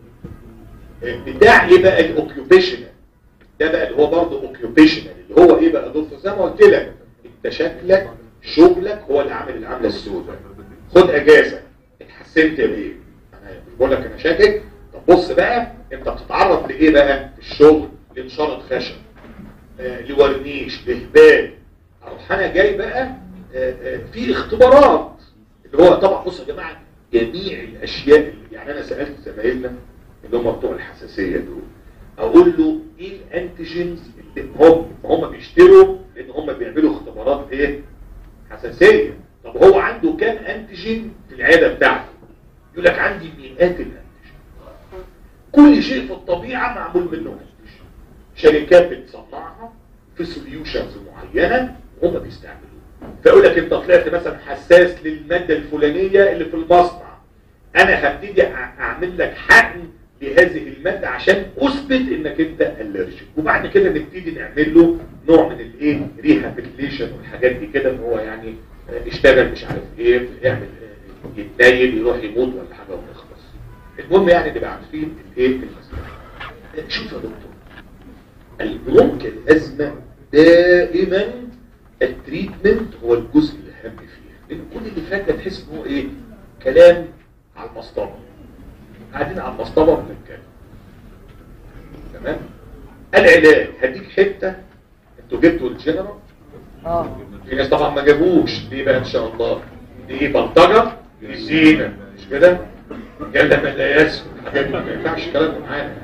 Speaker 1: بتاع ايه بقى الاوكيوبيشنال ده بقى اللي هو برضه اوكيوبيشنال اللي هو ايه بقى دكتور زي ما قلت لك انت شكلك شغلك هو اللي عامل العمله السوداء خد اجازه اتحسنت بايه انا مش بقول لك انا شاكك طب بص بقى انت بتتعرض لايه بقى في الشغل لانشاره خشب آه لورنيش لهبال اروح انا جاي بقى آه آه في اختبارات اللي هو طبعا بصوا يا جماعه جميع الاشياء اللي يعني انا سالت زمايلنا اللي هم بتوع الحساسيه دول اقول له ايه الانتيجينز اللي هم هم بيشتروا لان هم بيعملوا اختبارات ايه حساسيه طب هو عنده كام انتيجين في العياده بتاعته يقول لك عندي مئات الانتيجين كل شيء في الطبيعه معمول منه انتيجين شركات بتصنعها في سوليوشنز معينه وهم بيستعملوها فيقول لك انت طلعت مثلا حساس للماده الفلانيه اللي في المصنع انا هبتدي أع- اعمل لك حقن لهذه الماده عشان اثبت انك انت الرجيك وبعد كده نبتدي نعمل له نوع من الايه ريهابيليشن والحاجات دي كده ان هو يعني آه، اشتغل مش عارف ايه يعمل آه، يتنيل يروح يموت ولا حاجه ونخلص المهم يعني نبقى عارفين الايه المسألة شوف يا دكتور البرونك الازمه دائما التريتمنت هو الجزء الاهم فيها لان كل اللي فات ده تحس ان هو ايه كلام على المصطبه قاعدين على المصطبه بنتكلم تمام العلاج هديك حته انتوا جبتوا الجنرال
Speaker 2: اه
Speaker 1: في ناس طبعا ما جابوش ليه بقى ان شاء الله دي ايه بلطجه دي زينه مش كده يلا من لا يسمع الحاجات دي ما ينفعش الكلام ده معانا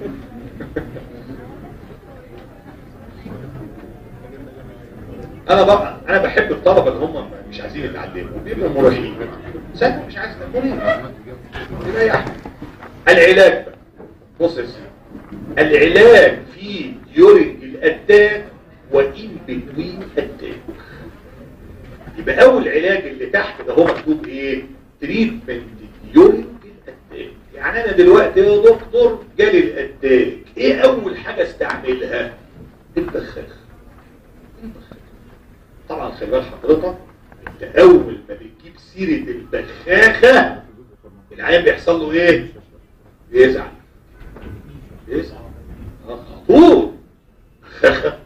Speaker 1: انا بقى انا بحب الطلبه اللي هم مش عايزين يتعلموا بيبقوا مريحين سهل مش عايز مريح يريح العلاج بقى بص يا سيدي العلاج في يورينج الاتاك وان بتوين اتاك يبقى اول علاج اللي تحت ده هو مكتوب ايه تريتمنت يورينج الاتاك يعني انا دلوقتي يا دكتور جالي الاتاك ايه اول حاجه استعملها البخاخ البخاخ. طبعا خلي بال حضرتك انت اول ما بتجيب سيره البخاخه العيان بيحصل له ايه بيزعل بيزعل آه، خطور بخاخه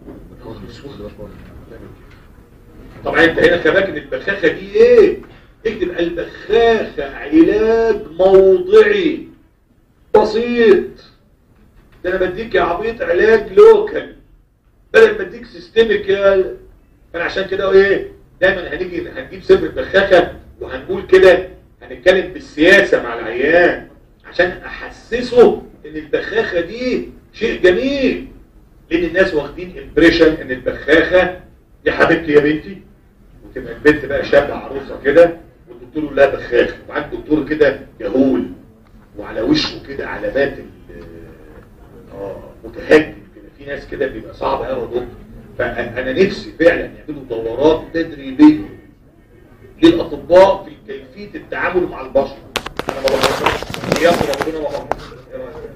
Speaker 1: طبعا انت هنا خباك ان البخاخه دي ايه اكتب البخاخه علاج موضعي بسيط ده انا بديك يا عبيط علاج لوكال بدل ما اديك سيستميك يا فانا عشان كده ايه دايما هنيجي هنجيب سر البخاخه وهنقول كده هنتكلم بالسياسه مع العيان عشان احسسه ان البخاخه دي شيء جميل لان الناس واخدين امبريشن ان البخاخه يا حبيبتي يا بنتي وتبقى البنت بقى شابه عروسه كده والدكتور لا بخاخ وعند دكتور كده يهول وعلى وشه كده علامات ال- اه متهجم كده في ناس كده بيبقى صعب قوي يا دكتور فانا نفسي فعلا يعملوا دورات تدريبيه للاطباء في كيفيه التعامل مع البشر انا ما بفكرش يا ربنا ما بفكرش. إيه رأيك؟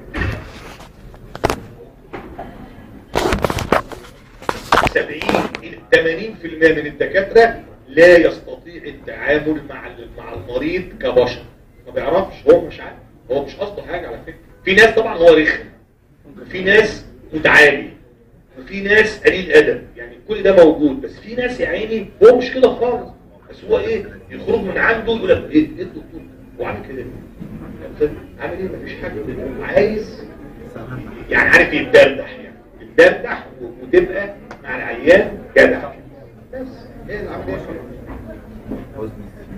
Speaker 1: 70 إلى 80% من الدكاترة لا يستطيع التعامل مع مع المريض كبشر ما بيعرفش هو مش عارف هو مش قصده حاجة على فكرة في ناس طبعا هو رخم وفي ناس متعالي وفي ناس قليل ادب يعني كل ده موجود بس في ناس يا عيني هو مش كده خالص بس هو ايه يخرج من عنده يقول لك ايه ايه الدكتور هو عامل كده ليه؟ عامل ايه مفيش حاجه عايز يعني عارف يتدردح يعني يتدردح و- وتبقى مع العيان جدع بس هي العمليه كده.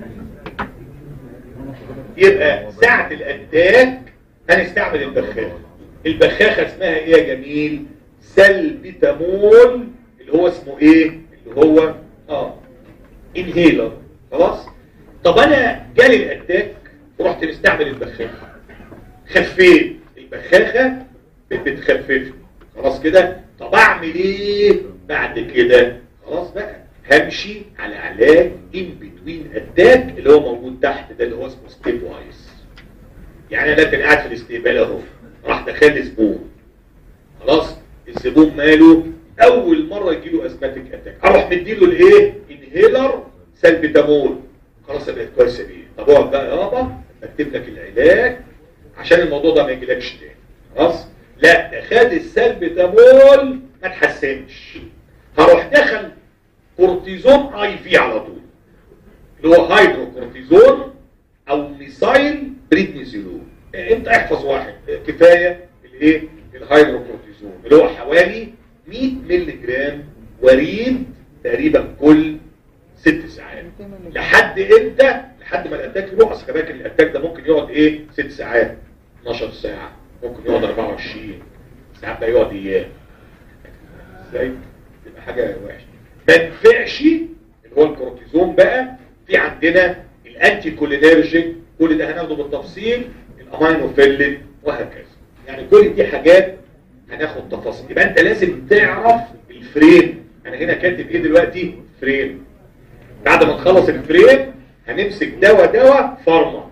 Speaker 1: يبقى ساعة الأتاك هنستعمل البخاخة البخاخة اسمها ايه يا جميل سلبيتامول اللي هو اسمه ايه اللي هو اه انهيلر خلاص طب انا جالي الأتاك ورحت مستعمل البخاخة خفيت البخاخة بتخففني خلاص كده طب اعمل ايه بعد كده خلاص بقى همشي على علاج ان بتوين اتاك اللي هو موجود تحت ده اللي هو اسمه ستيب وايز يعني انا كان قاعد في الاستقبال اهو راح دخل لي زبون خلاص الزبون ماله اول مره يجي له ازماتيك اتاك اروح مديله الايه انهيلر سلبيتامول خلاص أنا بقيت كويس بيه طب اقعد بقى يابا اكتب لك العلاج عشان الموضوع ده ما يجيلكش تاني خلاص لا ده خد السلبيتامول ما تحسنش هروح دخل كورتيزون اي في على طول اللي هو هيدروكورتيزون او ميسايل بريدنيزولون انت احفظ واحد كفايه الايه الهيدروكورتيزون اللي هو حوالي 100 مللي جرام وريد تقريبا كل ست ساعات لحد امتى لحد ما الاتاك يروح اصل كمان الاتاك ده ممكن يقعد ايه ست ساعات 12 ساعه ممكن يقعد 24 ساعات بقى يقعد ايام ازاي تبقى حاجه وحشه ما ينفعش اللي هو الكورتيزون بقى في عندنا الانتي كولينيرجيك كل ده هناخده بالتفصيل الامينوفيلين وهكذا يعني كل دي حاجات هناخد تفاصيل يبقى انت لازم تعرف الفريم انا هنا كاتب ايه دلوقتي فريم بعد ما نخلص الفريم هنمسك دواء دواء فارما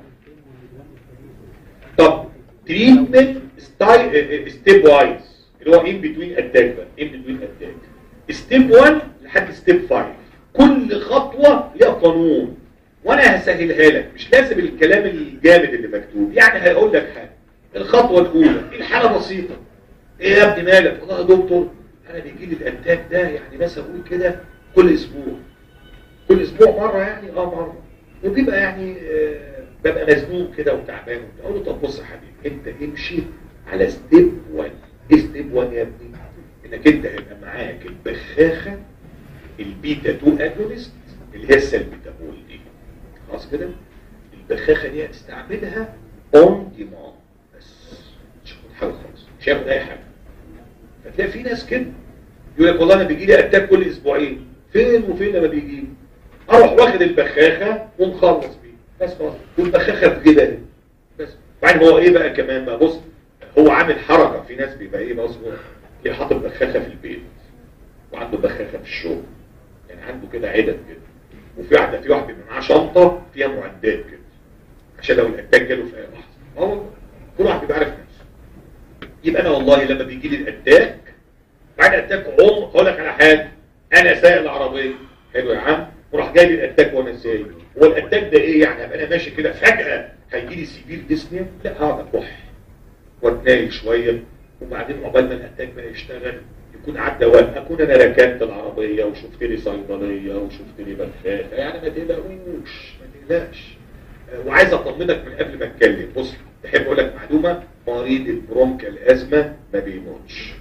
Speaker 1: طب تريتمنت ستيب وايز اللي هو ان بتوين اتاك بقى ان بتوين اتاك ستيب 1 لحد ستيب 5 كل خطوه ليها قانون وانا هسهلها لك مش لازم الكلام الجامد اللي مكتوب يعني هقول لك حاجه الخطوه الاولى الحاله بسيطه ايه يا ابني مالك والله يا دكتور انا بيجي لي الاتاك ده يعني بس اقول كده كل اسبوع كل اسبوع مره يعني اه مره وبيبقى يعني آه ببقى مزنوق كده وتعبان اقول له طب بص يا حبيبي انت امشي على ستيب 1 ايه ستيب 1 يا ابني انك انت هيبقى معاك البخاخه البيتا 2 اجونست اللي هي السلبيتامول دي خلاص كده البخاخه دي هتستعملها اون ديماند بس مش هاخد حاجه خالص مش هاخد اي حاجه فتلاقي في ناس كده يقول لك والله انا بيجي لي اتاك كل اسبوعين فين وفين لما بيجي لي اروح واخد البخاخه ومخلص بيه بس خلاص والبخاخه في كده بس وبعدين هو ايه بقى كمان بقى بص هو عامل حركه في ناس بيبقى ايه بص تلاقيه حاطط بخاخه في البيت وعنده بخاخه في الشغل يعني عنده كده عدد كده وفي واحده في واحد بيبقى معاه شنطه فيها معدات كده عشان لو الاتاك جاله في اي لحظه هو كل واحد بيبقى عارف نفسه يبقى انا والله لما بيجي لي الاتاك بعد الاتاك عم هقول لك على حاجه انا سايق العربيه حلو يا عم وراح جاي لي الاتاك وانا سايق هو الاتاك ده ايه يعني ابقى انا ماشي كده فجاه هيجي لي سيفير ديسنيا لا هقعد اكح واتنايل شويه وبعدين عقبال ما الاتاك بقى يشتغل يكون عدى وقت اكون انا ركنت العربيه وشفت لي صيدليه وشفت لي بخاخه يعني ما تقلقوش ما تقلقش وعايز اطمنك من قبل ما اتكلم بص تحب اقول لك معلومه مريض البرونكال ازمه ما بيموتش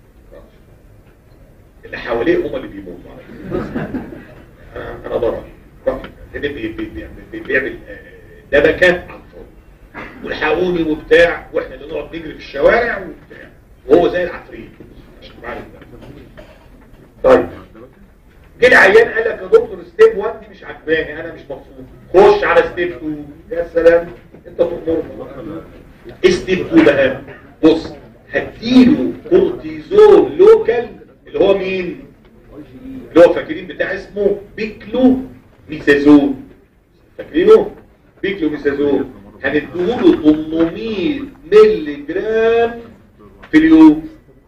Speaker 1: اللي حواليه هم اللي بيموتوا انا انا ضرر بيعمل دبكه على الفاضي والحقوني وبتاع واحنا اللي نقعد نجري في الشوارع وبتاع وهو زي العفريت عشان تبقى عارف طيب جه العيان قال لك يا دكتور ستيب 1 دي مش عجباني انا مش مبسوط خش على ستيب 2 يا سلام انت تأمرني ستيب 2 بقى بص هديله كورتيزون لوكال اللي هو مين اللي هو فاكرين بتاع اسمه بيكلو ميسازون فاكرينه بيكلو ميسازون هنديله 800 مللي جرام في اليوم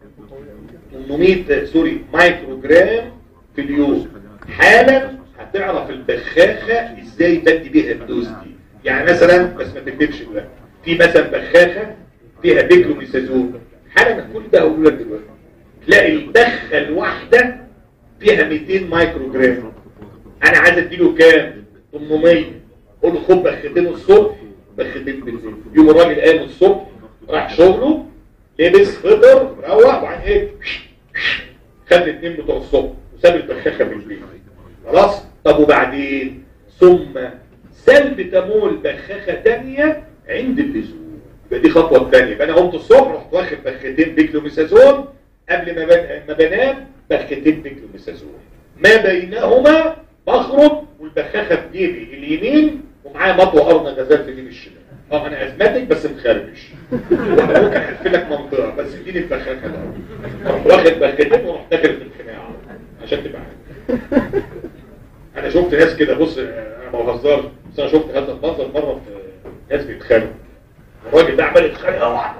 Speaker 1: 800 سوري مايكرو جرام في اليوم حالا هتعرف البخاخة ازاي بدي بيها الدوز دي يعني مثلا بس ما تكتبش دلوقتي في مثلا بخاخة فيها بيكلوميسازون حالا كل ده هقول لك دلوقتي تلاقي البخة الواحدة فيها 200 مايكرو جرام انا عايز اديله كام 800 قول له خد بختين الصبح بختين بالليل يوم الراجل قام الصبح راح شغله لبس فطر روح وبعدين ايه خد الاثنين بتوع الصبح وساب البخاخه في البيت خلاص طب وبعدين ثم سلبتامول بخاخه ثانيه عند اللزوم يبقى دي خطوه الثانيه يبقى انا قمت الصبح رحت واخد بختين بيكلوميسازون قبل ما بن... ما بنام بختين بيكلوميسازون ما بينهما بخرج والبخاخه في جيبي اليمين ومعايا مطوه قرن غزال في جيبي الشمال اه انا ازمتك بس مخربش وانا ممكن احف لك منطقه بس اديني البخاخه ده رحت واخد بختين ورحت داخل في الخناقه عشان تبقى عارف انا شفت ناس كده بص انا ما بهزرش بس انا شفت هذا المنظر مره في ناس بيتخانقوا الراجل ده عمال يتخانق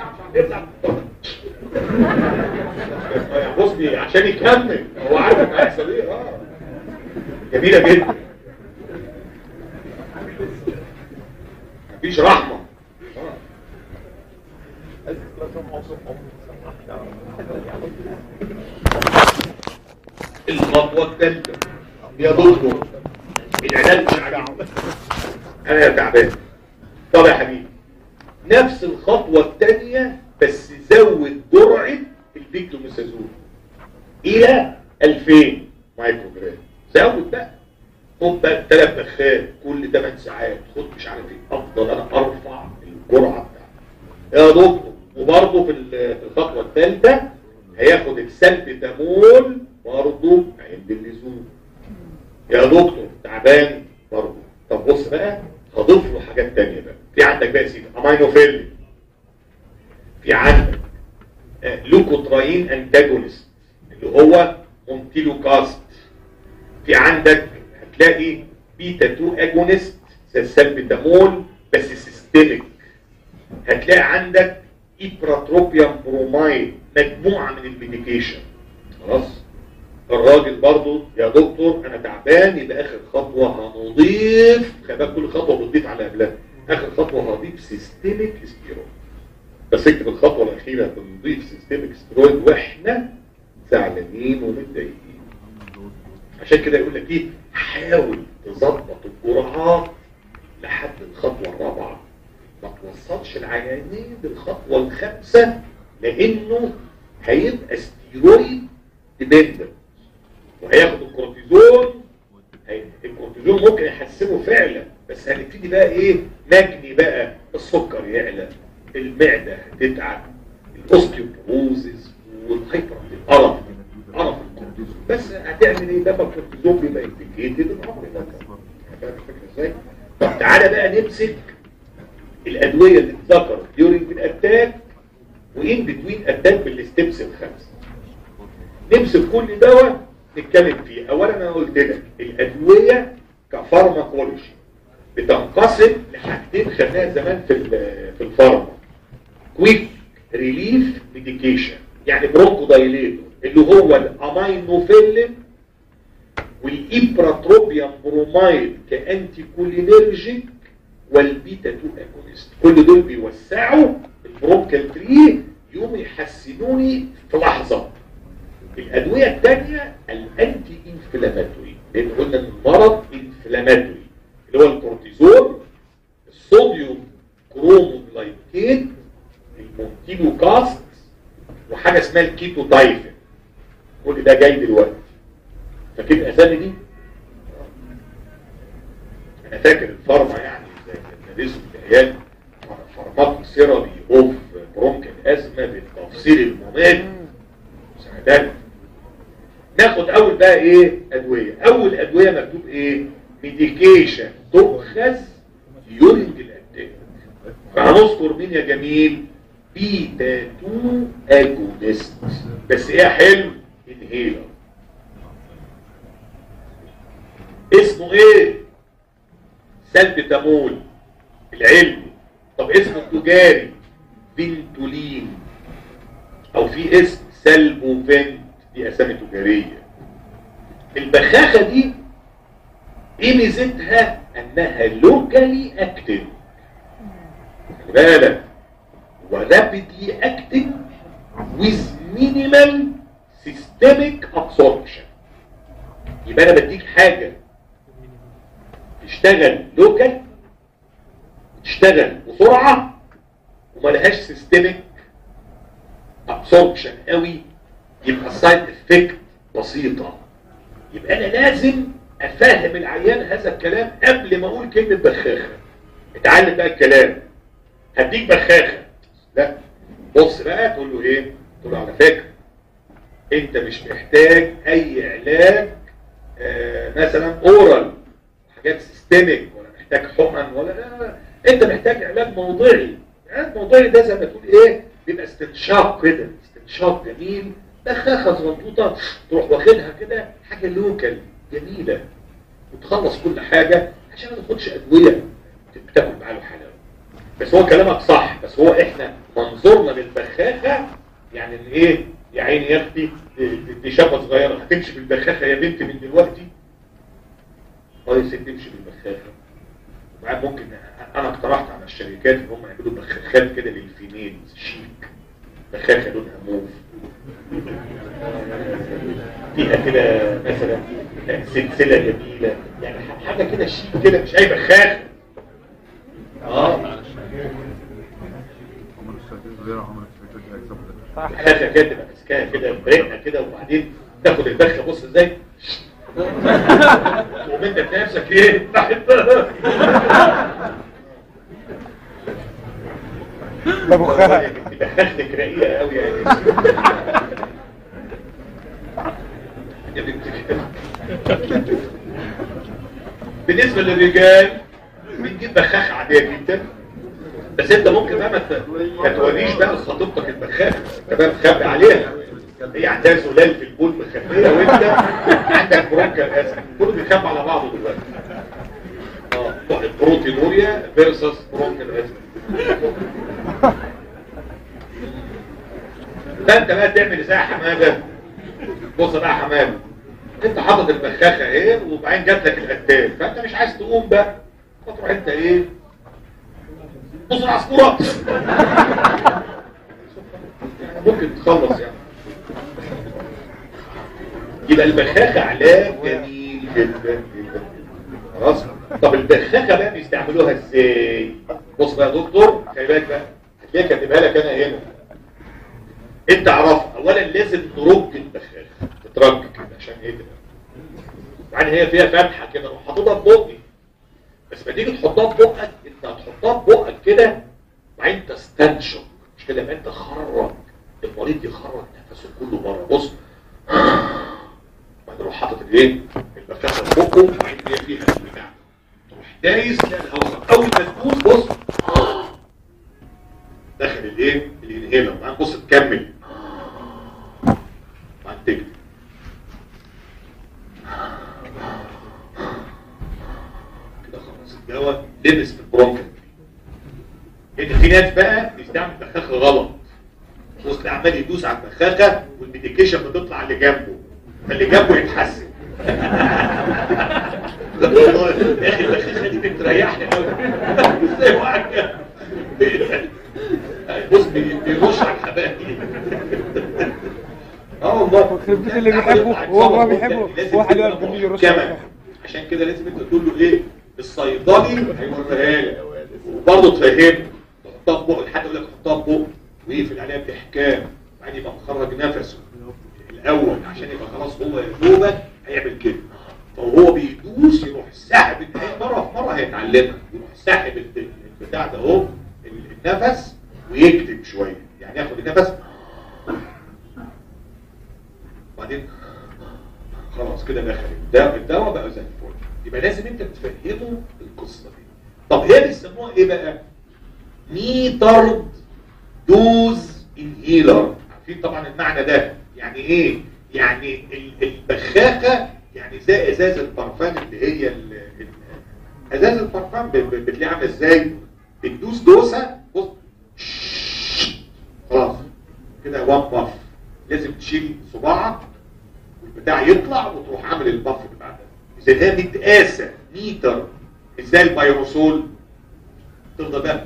Speaker 1: بص عشان يكمل هو عارف ان هيحصل ايه اه جميله جدا مفيش رحمه آه. الخطوه الثالثه يا دكتور العلاج مش عاجبني انا تعبان طب يا حبيبي نفس الخطوه الثانيه بس زود جرعه البيكلوميسازون الى 2000 مايكرو جرام زود بقى خد بقى ثلاث بخات كل 8 ساعات خد مش عارف ايه افضل انا ارفع الجرعه بتاعتي يا دكتور وبرضه في ال- في الخطوه الثالثه هياخد السلبتامول برضه عند اللزوم يا دكتور تعبان برضه طب بص بقى هضيف له حاجات تانية بقى في عندك بقى يا سيدي امينوفيلين في عندك آه، لوكوتراين انتاجونست اللي هو مونتيلوكاست في عندك هتلاقي بيتا 2 اجونست زي السلبتامول بس سيستميك هتلاقي عندك ايبراتروبيوم برومايد مجموعه من الميديكيشن خلاص الراجل برضو يا دكتور انا تعبان يبقى اخر خطوه هنضيف خلي بالك كل خطوه بتضيف على قبلها اخر خطوه هضيف سيستميك ستيرويد بس اكتب الخطوه الاخيره بنضيف سيستميك ستيرويد واحنا زعلانين ومتضايقين عشان كده يقول لك ايه حاول تظبط الجرعات لحد الخطوه الرابعه ما توصلش العيانين للخطوه الخامسه لانه هيبقى ستيرويد ديبندنت وهياخد الكورتيزون هي- الكورتيزون ممكن يحسنه فعلا بس هنبتدي بقى ايه نجني بقى السكر يعلى المعده هتتعب الاوستيوبروزيس والهايبر القرف قرف الكورتيزون بس هتعمل ايه لما الكورتيزون بيبقى انديكيتد الامر ده فاهم الفكره ازاي؟ طب تعالى بقى نمسك الادويه اللي اتذكرت ديورنج الاتاك وان بتوين اتاك بالستبس الخمسه نمسك كل دواء نتكلم فيه اولا انا قلت لك الادويه كفارماكولوجي بتنقسم لحاجتين خدناها زمان في ال- في الفارما كويك ريليف ميديكيشن يعني برونكو دايليتور اللي هو الامينوفيلين والايبراتروبيوم برومايد كانتي كولينرجيك والبيتا 2 اجونست كل دول بيوسعوا البرونكال تري يقوموا يحسنوني في لحظه الادويه الثانيه الانتي انفلاماتوري لان قلنا ان المرض انفلاماتوري اللي هو الكورتيزون الصوديوم كروموجلايكيت المونتيلوكاست وحاجه اسمها الكيتو دايفن كل ده جاي دلوقتي فاكر الاسامي دي انا فاكر الفارما يعني زي ما بندرسه في العيال فارماكو سيرابي اوف برونكال ازمه بالتفصيل الممل سعدان ناخد اول بقى ايه ادويه اول ادويه مكتوب ايه ميديكيشن تؤخذ يورنج الاتاك فهنذكر مين يا جميل بيتا 2 اجونست بس ايه حلو انهيلر اسمه ايه سلبتامول العلمي طب اسمه التجاري فينتولين او في اسم سلبوفنت دي اسامي تجاريه البخاخه دي ايه ميزتها انها لوكالي اكتف خلي بالك ورابيدلي اكتف with minimal systemic absorption يبقى انا بديك حاجه تشتغل لوكال تشتغل بسرعه وما لهاش سيستميك ابسوربشن قوي يبقى السايد افكت بسيطه يبقى انا لازم افهم العيان هذا الكلام قبل ما اقول كلمه بخاخه اتعلم بقى الكلام هديك بخاخه لا بص بقى تقول له ايه تقول له على فكره انت مش محتاج اي علاج آه مثلا اورال حاجات سيستميك ولا محتاج حقن ولا لا, لا. انت محتاج علاج موضعي علاج موضعي ده زي ما تقول ايه بيبقى استنشاق كده استنشاق جميل بخاخه صغنطوطه تروح واخدها كده حاجه لوكال جميله وتخلص كل حاجه عشان ما تاخدش ادويه بتاكل معاه حلاوه بس هو كلامك صح بس هو احنا منظورنا للبخاخه يعني ان ايه يا عيني يا اختي دي شابه صغيره هتمشي بالبخاخه يا بنت من دلوقتي اه يا ست تمشي بالبخاخه وبعد ممكن انا اقترحت على الشركات ان هم يعملوا بخاخات كده للفيميلز شيك بخاخه لونها موف فيها كده مثلا سلسله جميله يعني حاجه كده شيك كده مش اي بخاخه اه بخاخه كده تبقى ماسكاها كده برقه كده وبعدين تاخد البخه بص ازاي تقوم انت بنفسك ايه بحبها
Speaker 2: بخها.
Speaker 1: بخختك رقيقه قوي يعني يا بنت كده. بالنسبه للرجال بنجيب بخاخ عاديه جدا بس انت ممكن بقى ما ت- ما توريش بقى لخطيبتك البخاخ انت بقى مخبي عليها هي عندها زلال في البول مخبيه وانت عندك برونكا الاسد كله بيخبي على بعضه دلوقتي اه البروتينوريا فيرسس برونكا الاسد ده انت بقى تعمل زي حماده بص بقى يا حماده انت حاطط البخاخه اهي وبعدين جات لك القتال فانت مش عايز تقوم بقى فتروح انت ايه بص العصفورة يعني ممكن تخلص يعني يبقى البخاخة علاج جميل جدا جدا خلاص طب البخاخة بقى بيستعملوها ازاي بص بقى يا دكتور خلي بالك بقى هتلاقيها كاتبها لك انا هنا انت عرفها اولا لازم ترج البخاخة تترج كده عشان ايه كده وبعدين هي فيها فتحة كده روح حاططها في بقي بس ما تيجي تحطها في بقك انت هتحطها في بقك كده وبعدين تستنشق مش كده يبقى انت خرج المريض يخرج نفسه كله بره بص بعدين تروح حاطط الايه البخاخه في بقه وبعدين هي فيها البتاع تروح دايس تلاقي الهواء اول ما تدوس بص داخل الايه الانهيلر بعدين بص تكمل بعدين تكتب كده خلاص الدواء لبس في البرونكل ان في ناس بقى بيستعمل بخاخه غلط بص عمال يدوس على البخاخه والميديكيشن بتطلع اللي جنبه فاللي جنبه يتحسن والله يا اخي البخاخه دي بتريحني قوي ازاي واحد كده؟ بص بي- بيرش على الحبايب اه والله
Speaker 2: يخرب بيت اللي بيحبه وهو ما بيحبه
Speaker 1: لازم
Speaker 2: واحد
Speaker 1: تبقى
Speaker 2: واقف جنبي يرش
Speaker 1: محكمة.
Speaker 2: على
Speaker 1: عشان كده لازم انت تقول له ايه الصيدلي هيوريها لك وبرضه تفهمه تحطها في بقه لحد يقول لك حطها في بقه ويقفل عليها باحكام بعدين يبقى مخرج نفسه الاول عشان يبقى خلاص هو يا دوبك هيعمل كده فهو بيدوس يروح ساحب النهاية مره في مره هيتعلمها يروح ساحب الت- البتاع ده اهو ال- النفس ويكتب شويه يعني ياخد النفس بعدين خلاص كده دخل الدواء الدواء بقى زي الفل يبقى لازم انت تفهمه القصه دي طب هي بيسموها ايه بقى ميترد دوز انهيلر عارفين طبعا المعنى ده يعني ايه يعني ال- البخاخه يعني زي ازاز البرفان اللي هي ال- ال- ازاز البرفان ب- ب- بتلاقيها عامله ازاي بتدوس دوسه بص خلاص كده وان باف لازم تشيل صباعك والبتاع يطلع وتروح عامل البف اللي بعدها اذا هي متقاسه متر ازاي البيروسول تفضل بقى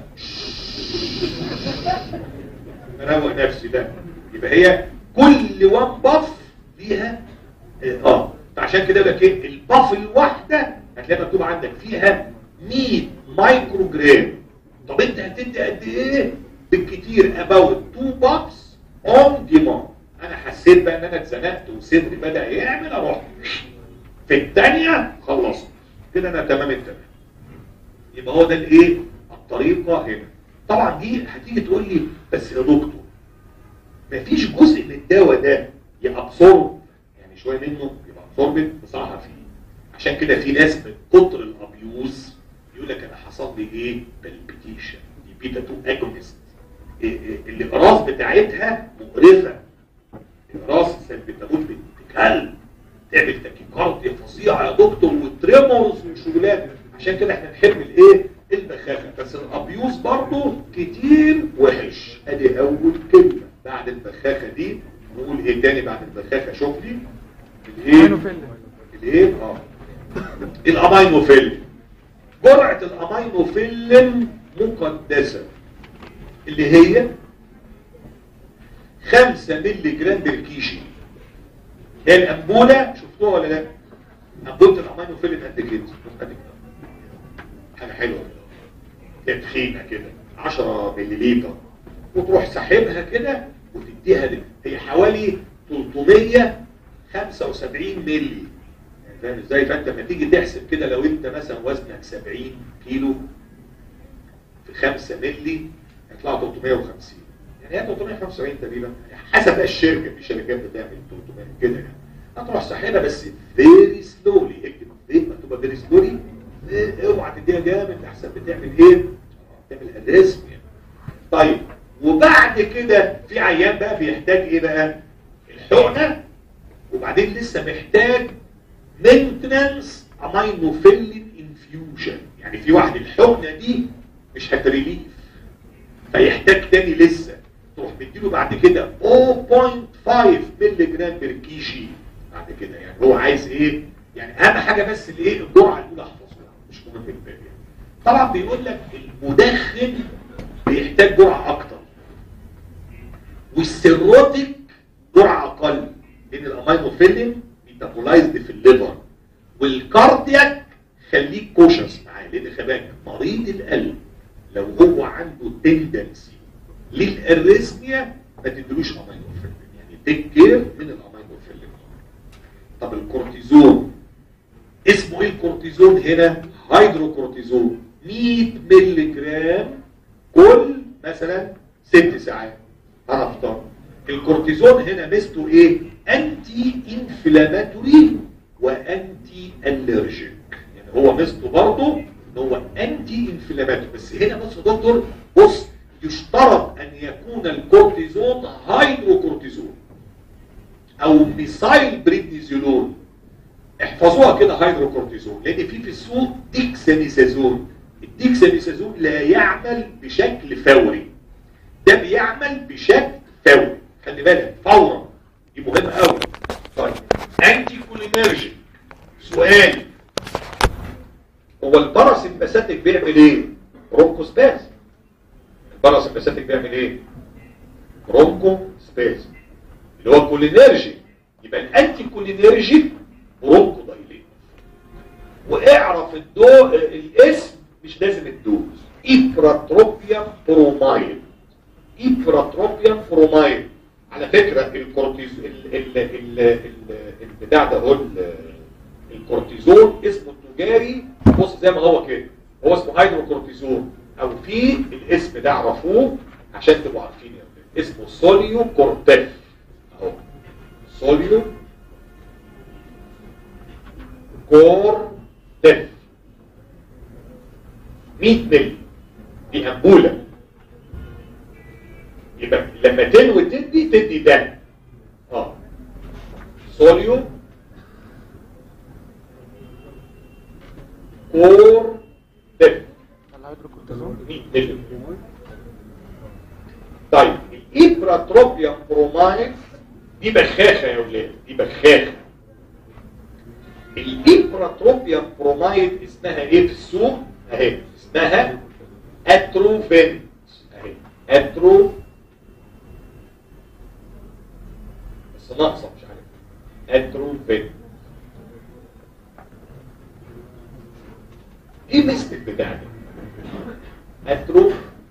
Speaker 1: مروق نفسي ده يبقى هي كل وان باف ليها اه فعشان كده يقول لك ايه الباف الواحده هتلاقي مكتوب عندك فيها 100 مايكرو جرام طب انت هتدي قد ايه بالكتير اباوت 2 بابس اون ديماند انا حسيت بقى ان انا اتزنقت وصدري بدا يعمل اروح في الثانيه خلصت كده انا تمام التمام يبقى هو ده الايه الطريقه هنا طبعا دي هتيجي تقول لي بس يا دكتور مفيش جزء من الدواء ده يابسورب يعني شويه منه يبقى ابسوربت بصراحه فيه عشان كده في ناس من كتر الابيوز يقول لك انا حصل لي ايه بالبيتيشن دي بيتا 2 اجونست الاقراص بتاعتها مقرفه الاقراص السلبيتامول بتكلب تعمل تاكيكارديا فظيعه يا دكتور وتريمورز وشغلات عشان كده احنا نحب الايه البخاخه بس الابيوز برضه كتير وحش ادي اول كلمه بعد البخاخه دي نقول ايه تاني بعد البخاخه شوف لي الايه
Speaker 2: ماينوفيل.
Speaker 1: الايه اه الامينوفيل جرعه الامينوفيلين مقدسه اللي هي 5 مللي جرام بالكيشي هي الأنبولة شفتوها ولا لا؟ أنبولة الأمينوفيلين قد كده قد كده حاجة حلوة كده تخينة كده 10 مللي وتروح ساحبها كده وتديها دي. هي حوالي 375 مللي يعني فاهم ازاي فانت لما تيجي تحسب كده لو انت مثلا وزنك 70 كيلو في 5 مللي هيطلعوا 350 يعني هي 375 تقريبا حسب بقى الشركه في شركات بتعمل 300 كده يعني هتروح ساحبها بس فيري سلولي اكتب ليه مكتوبه فيري سلولي اوعى تديها جامد احسن بتعمل ايه؟ بتعمل الرسم يعني. طيب وبعد كده في عيان بقى بيحتاج ايه بقى؟ الحقنه وبعدين لسه محتاج مينتنانس امينوفيلين انفيوجن يعني في واحد الحقنه دي مش هتريليف فيحتاج تاني لسه تروح مديله بعد كده 0.5 مللي جرام بير كي جي بعد كده يعني هو عايز ايه يعني اهم حاجه بس الايه الجرعه الاولى احفظها مش مهم الباقي يعني. طبعا بيقول لك المدخن بيحتاج جرعه اكتر والسيروتيك جرعه اقل لان الامينوفيلين ميتابولايزد في الليفر والكاردياك خليك كوشس معاه لان خباك مريض القلب لو هو عنده تندنسي للاريثميا ما تدلوش امينوفيلين يعني تيك كير من الامينوفيلين طب الكورتيزون اسمه ايه الكورتيزون هنا هيدروكورتيزون 100 مللي جرام كل مثلا ست ساعات هنفترض الكورتيزون هنا ميزته ايه انتي انفلاماتوري وانتي الرجيك يعني هو ميزته برضه ان هو انتي انفلاماتوري بس هنا بص يا دكتور بص يشترط ان يكون الكورتيزون هيدروكورتيزون او ميسايل بريدنيزولون احفظوها كده هيدروكورتيزون لان في في السوق ديكساميثازون الديكساميثازون لا يعمل بشكل فوري ده بيعمل بشكل فوري خلي بالك فورا دي مهمه قوي طيب انتي كولينرجيك سؤال هو الباراسمباثيك بيعمل ايه برونكوسباز الباراسمباثيك بيعمل ايه برونكوسباز اللي هو كولينرجيك يبقى الانتي كولينرجيك برونكو دايليت واعرف الدو الاسم مش لازم الدوز ايبراتروبيا برومايد ايبراتروبيا برومايد على فكرة الكورتيز ال ال ال ال البتاع ده هو ال- الكورتيزون اسمه التجاري بص زي ما هو كده هو اسمه هيدروكورتيزون او في الاسم ده اعرفوه عشان تبقوا عارفين يا ولاد. اسمه سوليو كورتيف اهو سوليو كورتيف 100 مللي دي انبوله يبقى لما تنوي تدي تدي ده اه سوليو كور دف
Speaker 2: الهيدروكورتيزون
Speaker 1: 100 مللي طيب الابراتروبيا برومايد دي بخاخه يا ولاد دي بخاخه الابراتروبيا برومايد اسمها ايه في السوق اهي اسمها اتروفين اهي اترو بس ناقصه مش عارف اتروفين ايه المثل بتاعنا اترو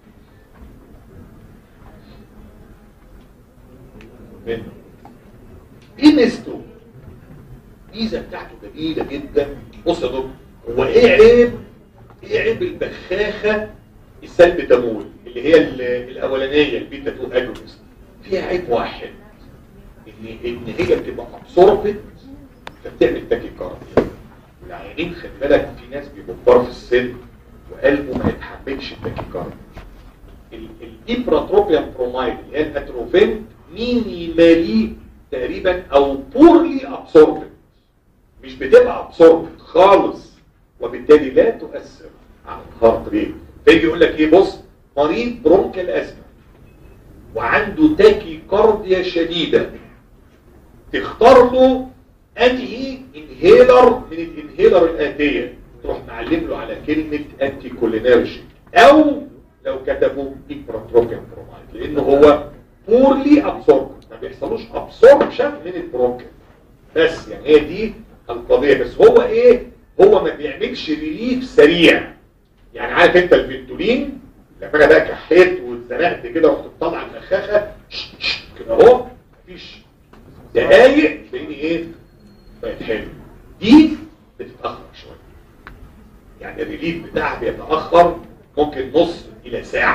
Speaker 1: فين ايه ميزته الميزه بتاعته جميله جدا بص يا دكتور هو ايه عيب ايه عيب البخاخه السلبتامول اللي هي ال- الاولانيه البيتا 2 اجونست فيها عيب واحد ان ان هي بتبقى ابسوربت فبتعمل تاكيكارديا والعيانين خلي بالك في ناس بيبقوا في السن وقلبه ما يتحملش التاكيكارديا الابراتروبيان برومايد اللي هي الاتروفين مينيمالي تقريبا او بورلي ابسوربت مش بتبقى ابسوربت خالص وبالتالي لا تؤثر على الهارت ريت فيجي يقول لك ايه بص مريض برونكال ازمه وعنده تاكي كارديا شديده تختار له انهي انهيلر من الانهيلر الاتيه تروح معلم له على كلمه انتي كولينرجي او لو كتبوا ايبراتروبيان برومايد لان هو بورلي ابسورب ما بيحصلوش ابسوربشن من البرونكل بس يعني هي دي القضيه بس هو ايه هو ما بيعملش ريليف سريع يعني عارف انت الفنتولين لما انا بقى كحيت واتزنقت كده ورحت مطلع البخاخه شش- شش كده اهو مفيش دقايق تلاقيني ايه بقت حلو دي بتتاخر شويه يعني الريليف بتاعها بيتاخر ممكن نص الى ساعه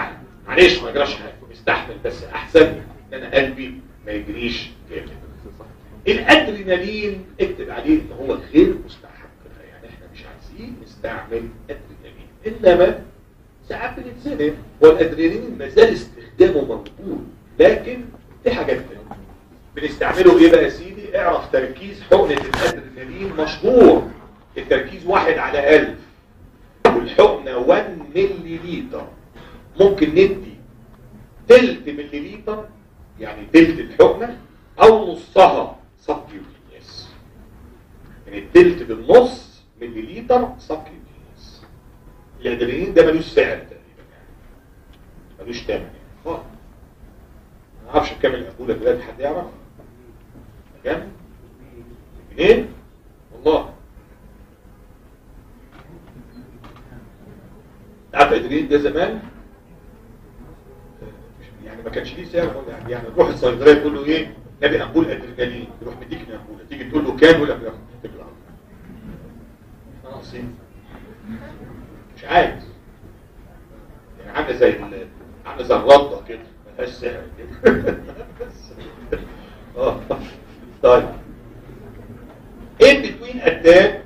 Speaker 1: معلش ما يجراش حاجه مستحمل بس احسن ان انا قلبي ما يجريش جامد الادرينالين اكتب عليه ان هو غير مستحب يعني احنا مش عايزين نستعمل ادرينالين انما ساعات بنتزنق هو الادرينالين ما زال استخدامه موجود لكن في حاجات تانية بنستعمله ايه بقى يا سيدي اعرف تركيز حقنة الادرينالين مشهور التركيز واحد على ألف والحقنة 1 ملي لتر ممكن ندي تلت ملي لتر يعني تلت الحقنة او نصها سبكيوتينيوس يعني التلت بالنص ملي لتر سبكيوتينيوس الادرينالين ده ملوش سعر تقريبا يعني ملوش ثمن يعني خالص ما اعرفش بكام الامبوله دلوقتي حد يعرف كام جنيه والله عارف ادرينالين ده زمان يعني ما كانش ليه سعر يعني يعني تروح الصيدليه تقول له ايه نبي امبول ادرينالين يروح مديك امبوله تيجي تقول له كام يقول لك لا تبلع احنا ناقصين مش عايز يعني عامله زي ال- عامله زي الرده كده ملهاش سعر كده اه طيب ان بتوين اتاك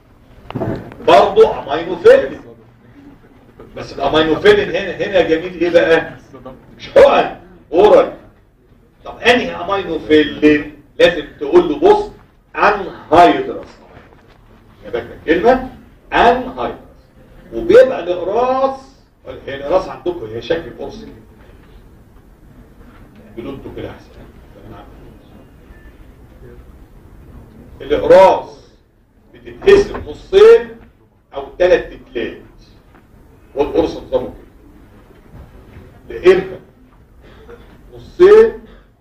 Speaker 1: برضه امينوفيلين بس الامينوفيلين هنا هنا جميل ايه بقى مش حقن اورال طب انهي امينوفيلين لازم تقول له بص انهايدرس يا بالك كلمه انهايدرس وبيبقى الاقراص هي الاقراص عندكم هي شكل قرص كده اعملوا انتوا كده احسن أنا عارف. الاقراص بتتقسم نصين او ثلاث تلات والقرص نظامه كده يا اما نصين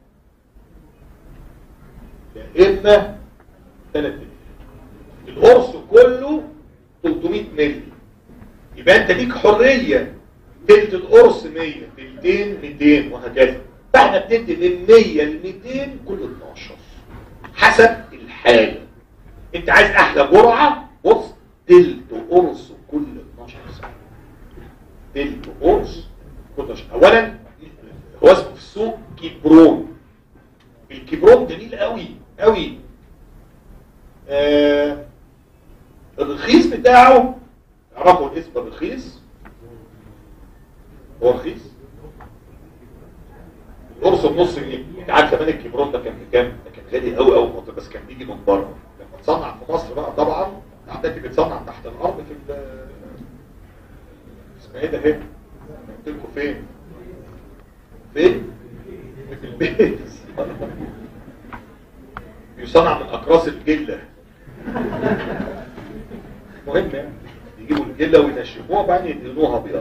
Speaker 1: يا اما ثلاث تلات القرص كله 300 مللي يبقى انت ليك حريه تلت القرص 100 تلتين 200 وهكذا فاحنا بندي من 100 ل 200 كل 12 حسب الحاله انت عايز احلى جرعه بص تلت قرص كل 12 ساعه تلت قرص كل 12 اولا هو اسمه في السوق كيبرون الكيبرون جميل قوي قوي آه الرخيص بتاعه تعرفوا الاسم الرخيص هو رخيص القرص بنص جنيه انت عارف زمان الكيبرون ده كان بكام ده كان غالي قوي قوي بس كان بيجي من بره لما اتصنع في مصر بقى طبعا عندك بيتصنع تحت الارض في ال- اسمها ايه ده هنا قلت لكم فين فين في البيت يصنع من اقراص الجله مهم يعني يجيبوا الجله وينشفوها وبعدين يدهنوها ابيض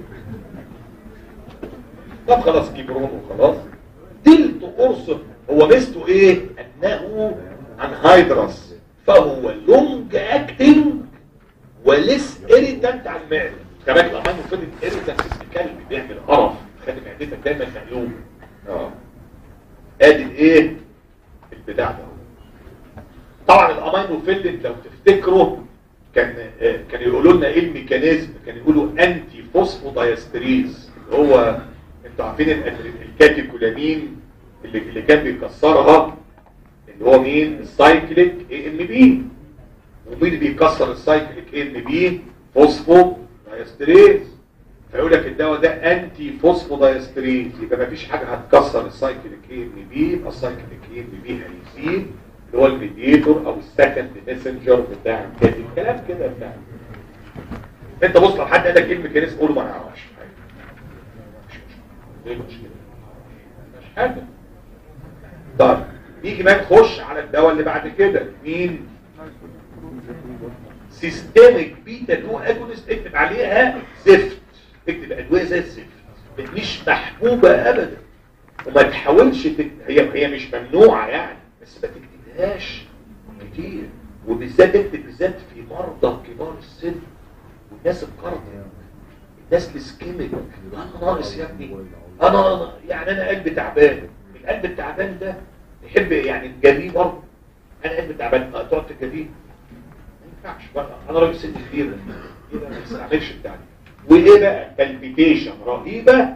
Speaker 1: طب خلاص كبرون وخلاص تلت قرص هو ميزته ايه انه انهايدرس فهو لونج اكتنج وليس اريتنت على المعده كمان الامانو فضل اريتنت الكلب بيعمل قرف خلي معدتك دايما مقلوبه اه ادي الايه البتاع ده طبعا الامينو فيلن لو تفتكروا كان آه، كان يقولوا لنا ايه الميكانيزم كان يقولوا انتي فوسفودايستريز اللي هو انتوا عارفين الأدري- الكاتيكولامين اللي, اللي كان بيكسرها اللي هو مين السايكليك اي ام بي ومين اللي بيكسر السايكليك اي ام بي فوسفودايستريز فيقول لك الدواء ده انتي فوسفودايستريز يبقى ما فيش حاجه هتكسر السايكليك اي ام بي يبقى السايكليك اي ام بي هيزيد اللي هو الميديتور او السكند ميسنجر بتاع الكاتب كلام كده بتاع انت بص لو حد قال لك ايه الميكانيزم قول له ما نعرفش مش مشكله ايه المشكله مش حاجه طيب نيجي بقى نخش على الدواء اللي بعد كده مين سيستميك بيتا 2 اجونست اكتب عليها زفت اكتب ادويه زي الزفت مش محبوبه ابدا وما تحاولش تك... هي هي مش ممنوعه يعني بس ما تكتبهاش كتير وبالذات اكتب بالذات في مرضى كبار السن والناس القرض الناس الاسكيميك انا ناقص يا ابني انا يعني انا قلبي تعبان القلب التعبان ده يحب يعني تجريه برضه انا قلبي تعبان آه، تقعد تجريه ما ينفعش بقى انا راجل سن كبير يبقى ما تستعملش بتاع دي وايه بقى بالبيتيشن رهيبه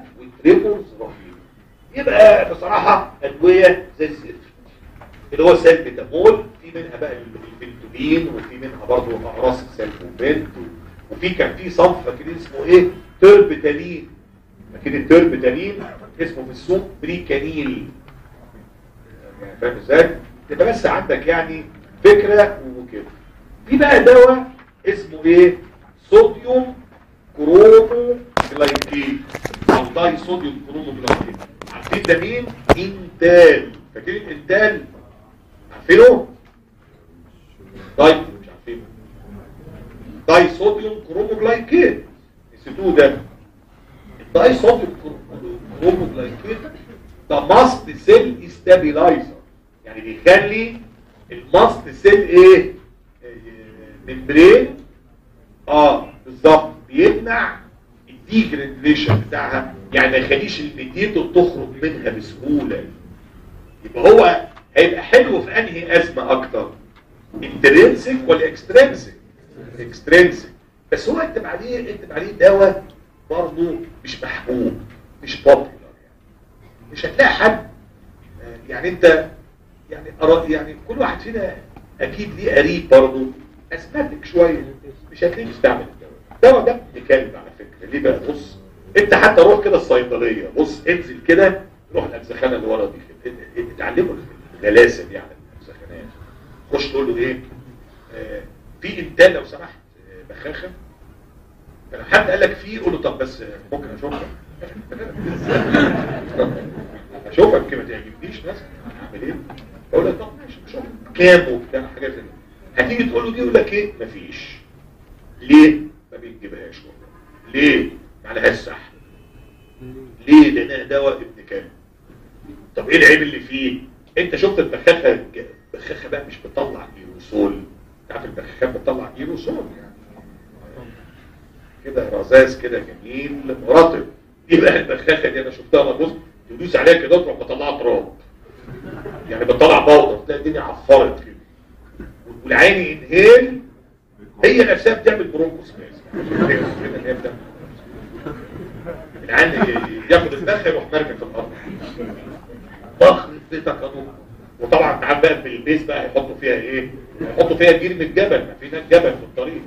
Speaker 1: تريمورز رهيب يبقى بصراحه ادويه زي الزفت اللي هو سلبيتامول في منها بقى الفنتولين وفي منها برضه اقراص السلبوفنت وفي كان في صنف فاكرين اسمه ايه تربتالين فاكرين التربتالين اسمه في السوق بريكانيل يعني فاهم ازاي تبقى بس عندك يعني فكره وكده في بقى دواء اسمه ايه صوديوم كرومو جلايكيد او داي صوديوم كرومو جلايكيد عارفين ده مين انتال فاكرين انتال عارفينه طيب مش عارفينه داي صوديوم كرومو جلايكيد نسيتوه ده الداي صوديوم كرومو جلايكيد ده ماست سيل استابيلايزر يعني بيخلي الماست سيل ايه ممبرين اه بالظبط بيمنع الديجريديشن بتاعها يعني ما يخليش الميديتو تخرج منها بسهوله يبقى هو هيبقى حلو في انهي ازمه اكتر انترنسك ولا اكسترنسك اكسترنسك بس هو اكتب عليه اكتب عليه دواء برضه مش محبوب مش بوبيلر يعني مش هتلاقي حد يعني انت يعني أرى يعني كل واحد فينا اكيد ليه قريب برضه اسمتك شويه مش هتلاقيه بيستعمل الدواء الدواء ده ابن كلب على فكره ليه بقى بص انت حتى روح كده الصيدليه بص انزل كده روح الانسخانه اللي ورا دي كده اتعلموا الغلاسه دي على الانسخانات خش تقول له ايه آه في انتاج لو سمحت آه بخاخه لو حد قال لك فيه قول له طب بس ممكن اشوفك اشوفك كده ما تعجبنيش مثلا اعمل ايه اقول لك طب ماشي شوف كام وبتاع حاجات زي هتيجي تقول له دي يقول لك ايه مفيش ليه ما بيجيبهاش والله ليه ما عليهاش صح ليه لانها دواء ابن كلب طب ايه العيب اللي فيه انت شفت البخاخه البخاخه بقى مش بتطلع ايروسول تعرف البخاخات بتطلع ايروسول يعني كده رذاذ كده جميل مرطب دي بقى البخاخه دي انا شفتها بص تدوس عليها كده تروح مطلعه تراب يعني بتطلع بودر تلاقي الدنيا عفرت كده والعين انهيل هي نفسها بتعمل برونكوس العين ياخد البخ يروح مركب في الارض ضخ بيتك وطبعا تعال بقى في البيس بقى يحطوا فيها ايه يحطوا فيها جير من الجبل ما في هناك جبل في الطريق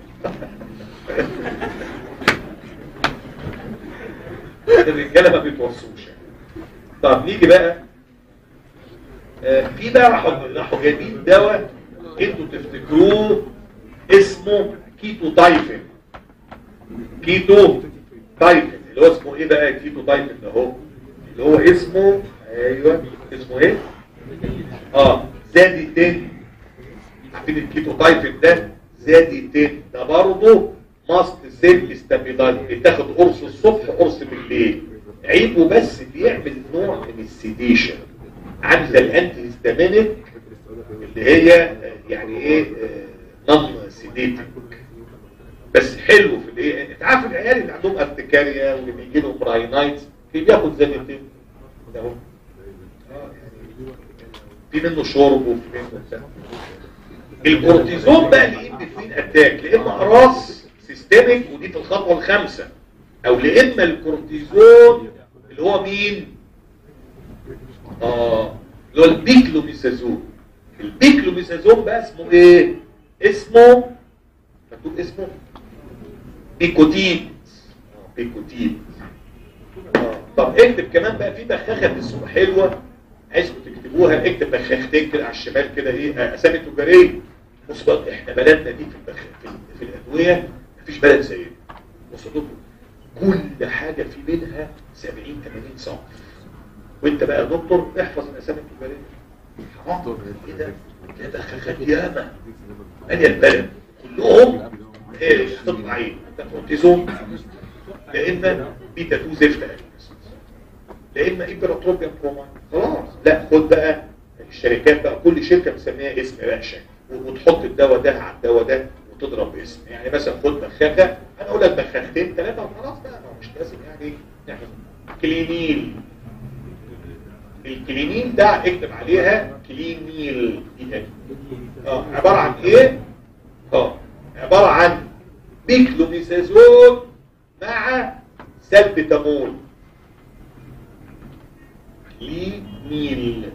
Speaker 1: الرجاله ما بيتوصوش طب نيجي بقى آه في بقى راحوا راحوا جايبين دواء انتوا تفتكروه اسمه كيتو تايفن كيتو تايفن اللي هو اسمه ايه بقى كيتو تايفن ده هو اللي هو اسمه ايوه اسمه ايه اه زادي تن عارفين الكيتو تايفن ده زادي تن ده برضه ماست سيل استابيلايز بتاخد قرص الصبح قرص بالليل عيبه بس بيعمل نوع من السيديشن عامله الانتي هيستامينيك اللي هي يعني ايه نون سيديتك بس حلو في الايه انت عارف العيال اللي عندهم ارتكاريا واللي بيجي لهم براينايتس في بياخد زيتين اهو في منه شرب وفي منه الكورتيزون بقى اللي الاثنين اتاك يا اما اقراص سيستميك ودي في الخطوه الخامسه او لا اما الكورتيزون اللي هو مين اه اللي هو البيكلوميسازون البيكلوميسازون بقى اسمه ايه اسمه مكتوب اسمه بيكوتين بيكوتين آه. طب اكتب كمان بقى في بخاخه في السوق حلوه عايزكم تكتبوها اكتب بخاختين كده على الشمال كده ايه اسامي تجاريه بص بقى احنا بلدنا دي في البخ... في, في الادويه مفيش بلد زينا بص كل حاجه في منها 70 80 صنف وانت بقى يا دكتور احفظ الاسامي التجاريه حرام ايه ده ده بخاخات ياما ادي البلد كلهم ايه تطلع عين كورتيزون لا اما بيتا 2 زفت لا اما امبراطروبيا بروما خلاص لا خد بقى الشركات بقى كل شركه مسميها اسم بقى شكل وتحط الدواء ده على الدواء ده وتضرب اسم يعني مثلا خد بخاخه انا اقول لك بخاختين ثلاثه وخلاص بقى مش لازم يعني يعني كلينيل الكلينيل ده اكتب عليها كلينيل اه عباره عن ايه اه عباره عن بيكلوميسازون مع سلبتامول كلينيل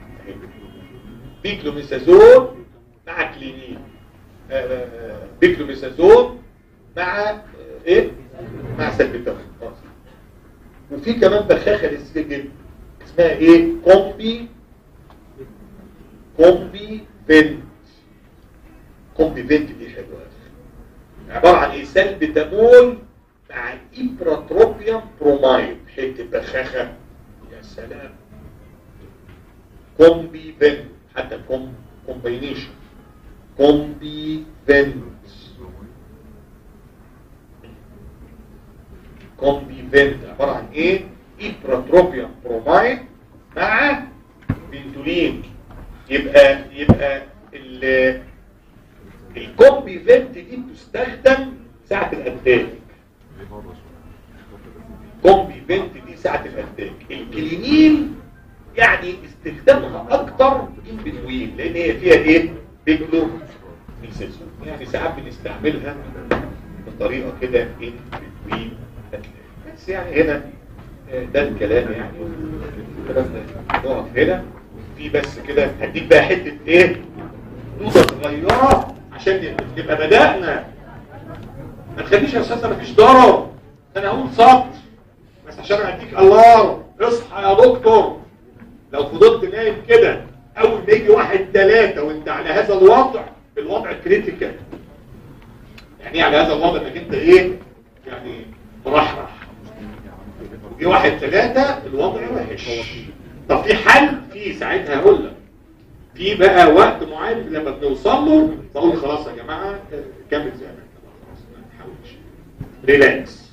Speaker 1: بيكلوميسازون مع كلينيل آه، آه، بيكلوميسازون مع آه، ايه مع سلبيتامين خلاص. وفي كمان بخاخه للسجن اسمها ايه كومبي كومبي فينت كومبي فينت دي حلوه أوي. عباره عن ايه سلبيتامول مع ايبراتروبيوم برومايد حته بخاخه يا سلام كومبي فينت حتى كوم كومبينيشن كومبي فينت كومبي فينت عباره عن ايه ايبراتروبيوم برومايد مع بنتولين يبقى يبقى ال الكومبي فينت دي بتستخدم ساعة الأنتاج كومبي فينت دي ساعة الأنتاج الكلينين يعني استخدامها أكتر ان بتوين لأن هي فيها إيه؟ بيكلو ميسيسون يعني ساعات بنستعملها بطريقة كده ان بتوين بس يعني هنا آه، ده الكلام يعني الكلام ده نقف هنا في بس كده هديك بقى حتة ايه نقطة صغيرة عشان نبقى بدأنا ما تخليش يا استاذ مفيش ضرر انا هقول سطر بس عشان اديك الله اصحى يا دكتور لو فضلت نايم كده اول ما يجي واحد ثلاثة وانت على هذا الوضع الوضع كريتيكال يعني ايه على هذا الوضع انك انت ايه يعني مرحرح وفي واحد ثلاثة الوضع وحش طب في حل في ساعتها هقول لك في بقى وقت معين لما بنوصل له بقول خلاص يا جماعة آه، كمل زي ما انت بقى، خلاص ما تحاولش ريلاكس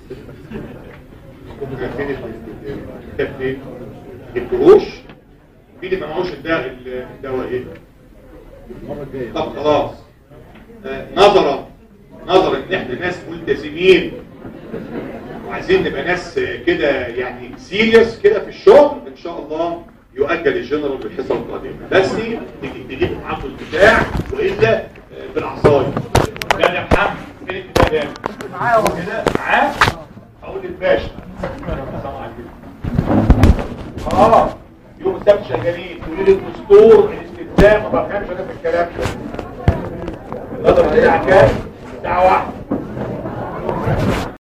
Speaker 1: عارفين ال- الكتاب فين؟ الجروش مين اللي ما معهوش الدواء الدواء ايه؟ طب خلاص آه، نظرا نظرا ان احنا ناس ملتزمين وعايزين نبقى ناس آه، كده يعني سيريس كده في الشغل ان شاء الله يؤجل الجنرال بالحصه القادمه بس تيجي تجيب معاكم البتاع والا آه، بالعصايه لا يا محمد فين الكتاب ده؟ معاه كده معاه اقول للباشا السلام عليكم اه يوم السبت شغالين تقولي لي الدستور الاستخدام ما بفهمش انا في الكلام ده النظر الساعه كام؟ الساعه 1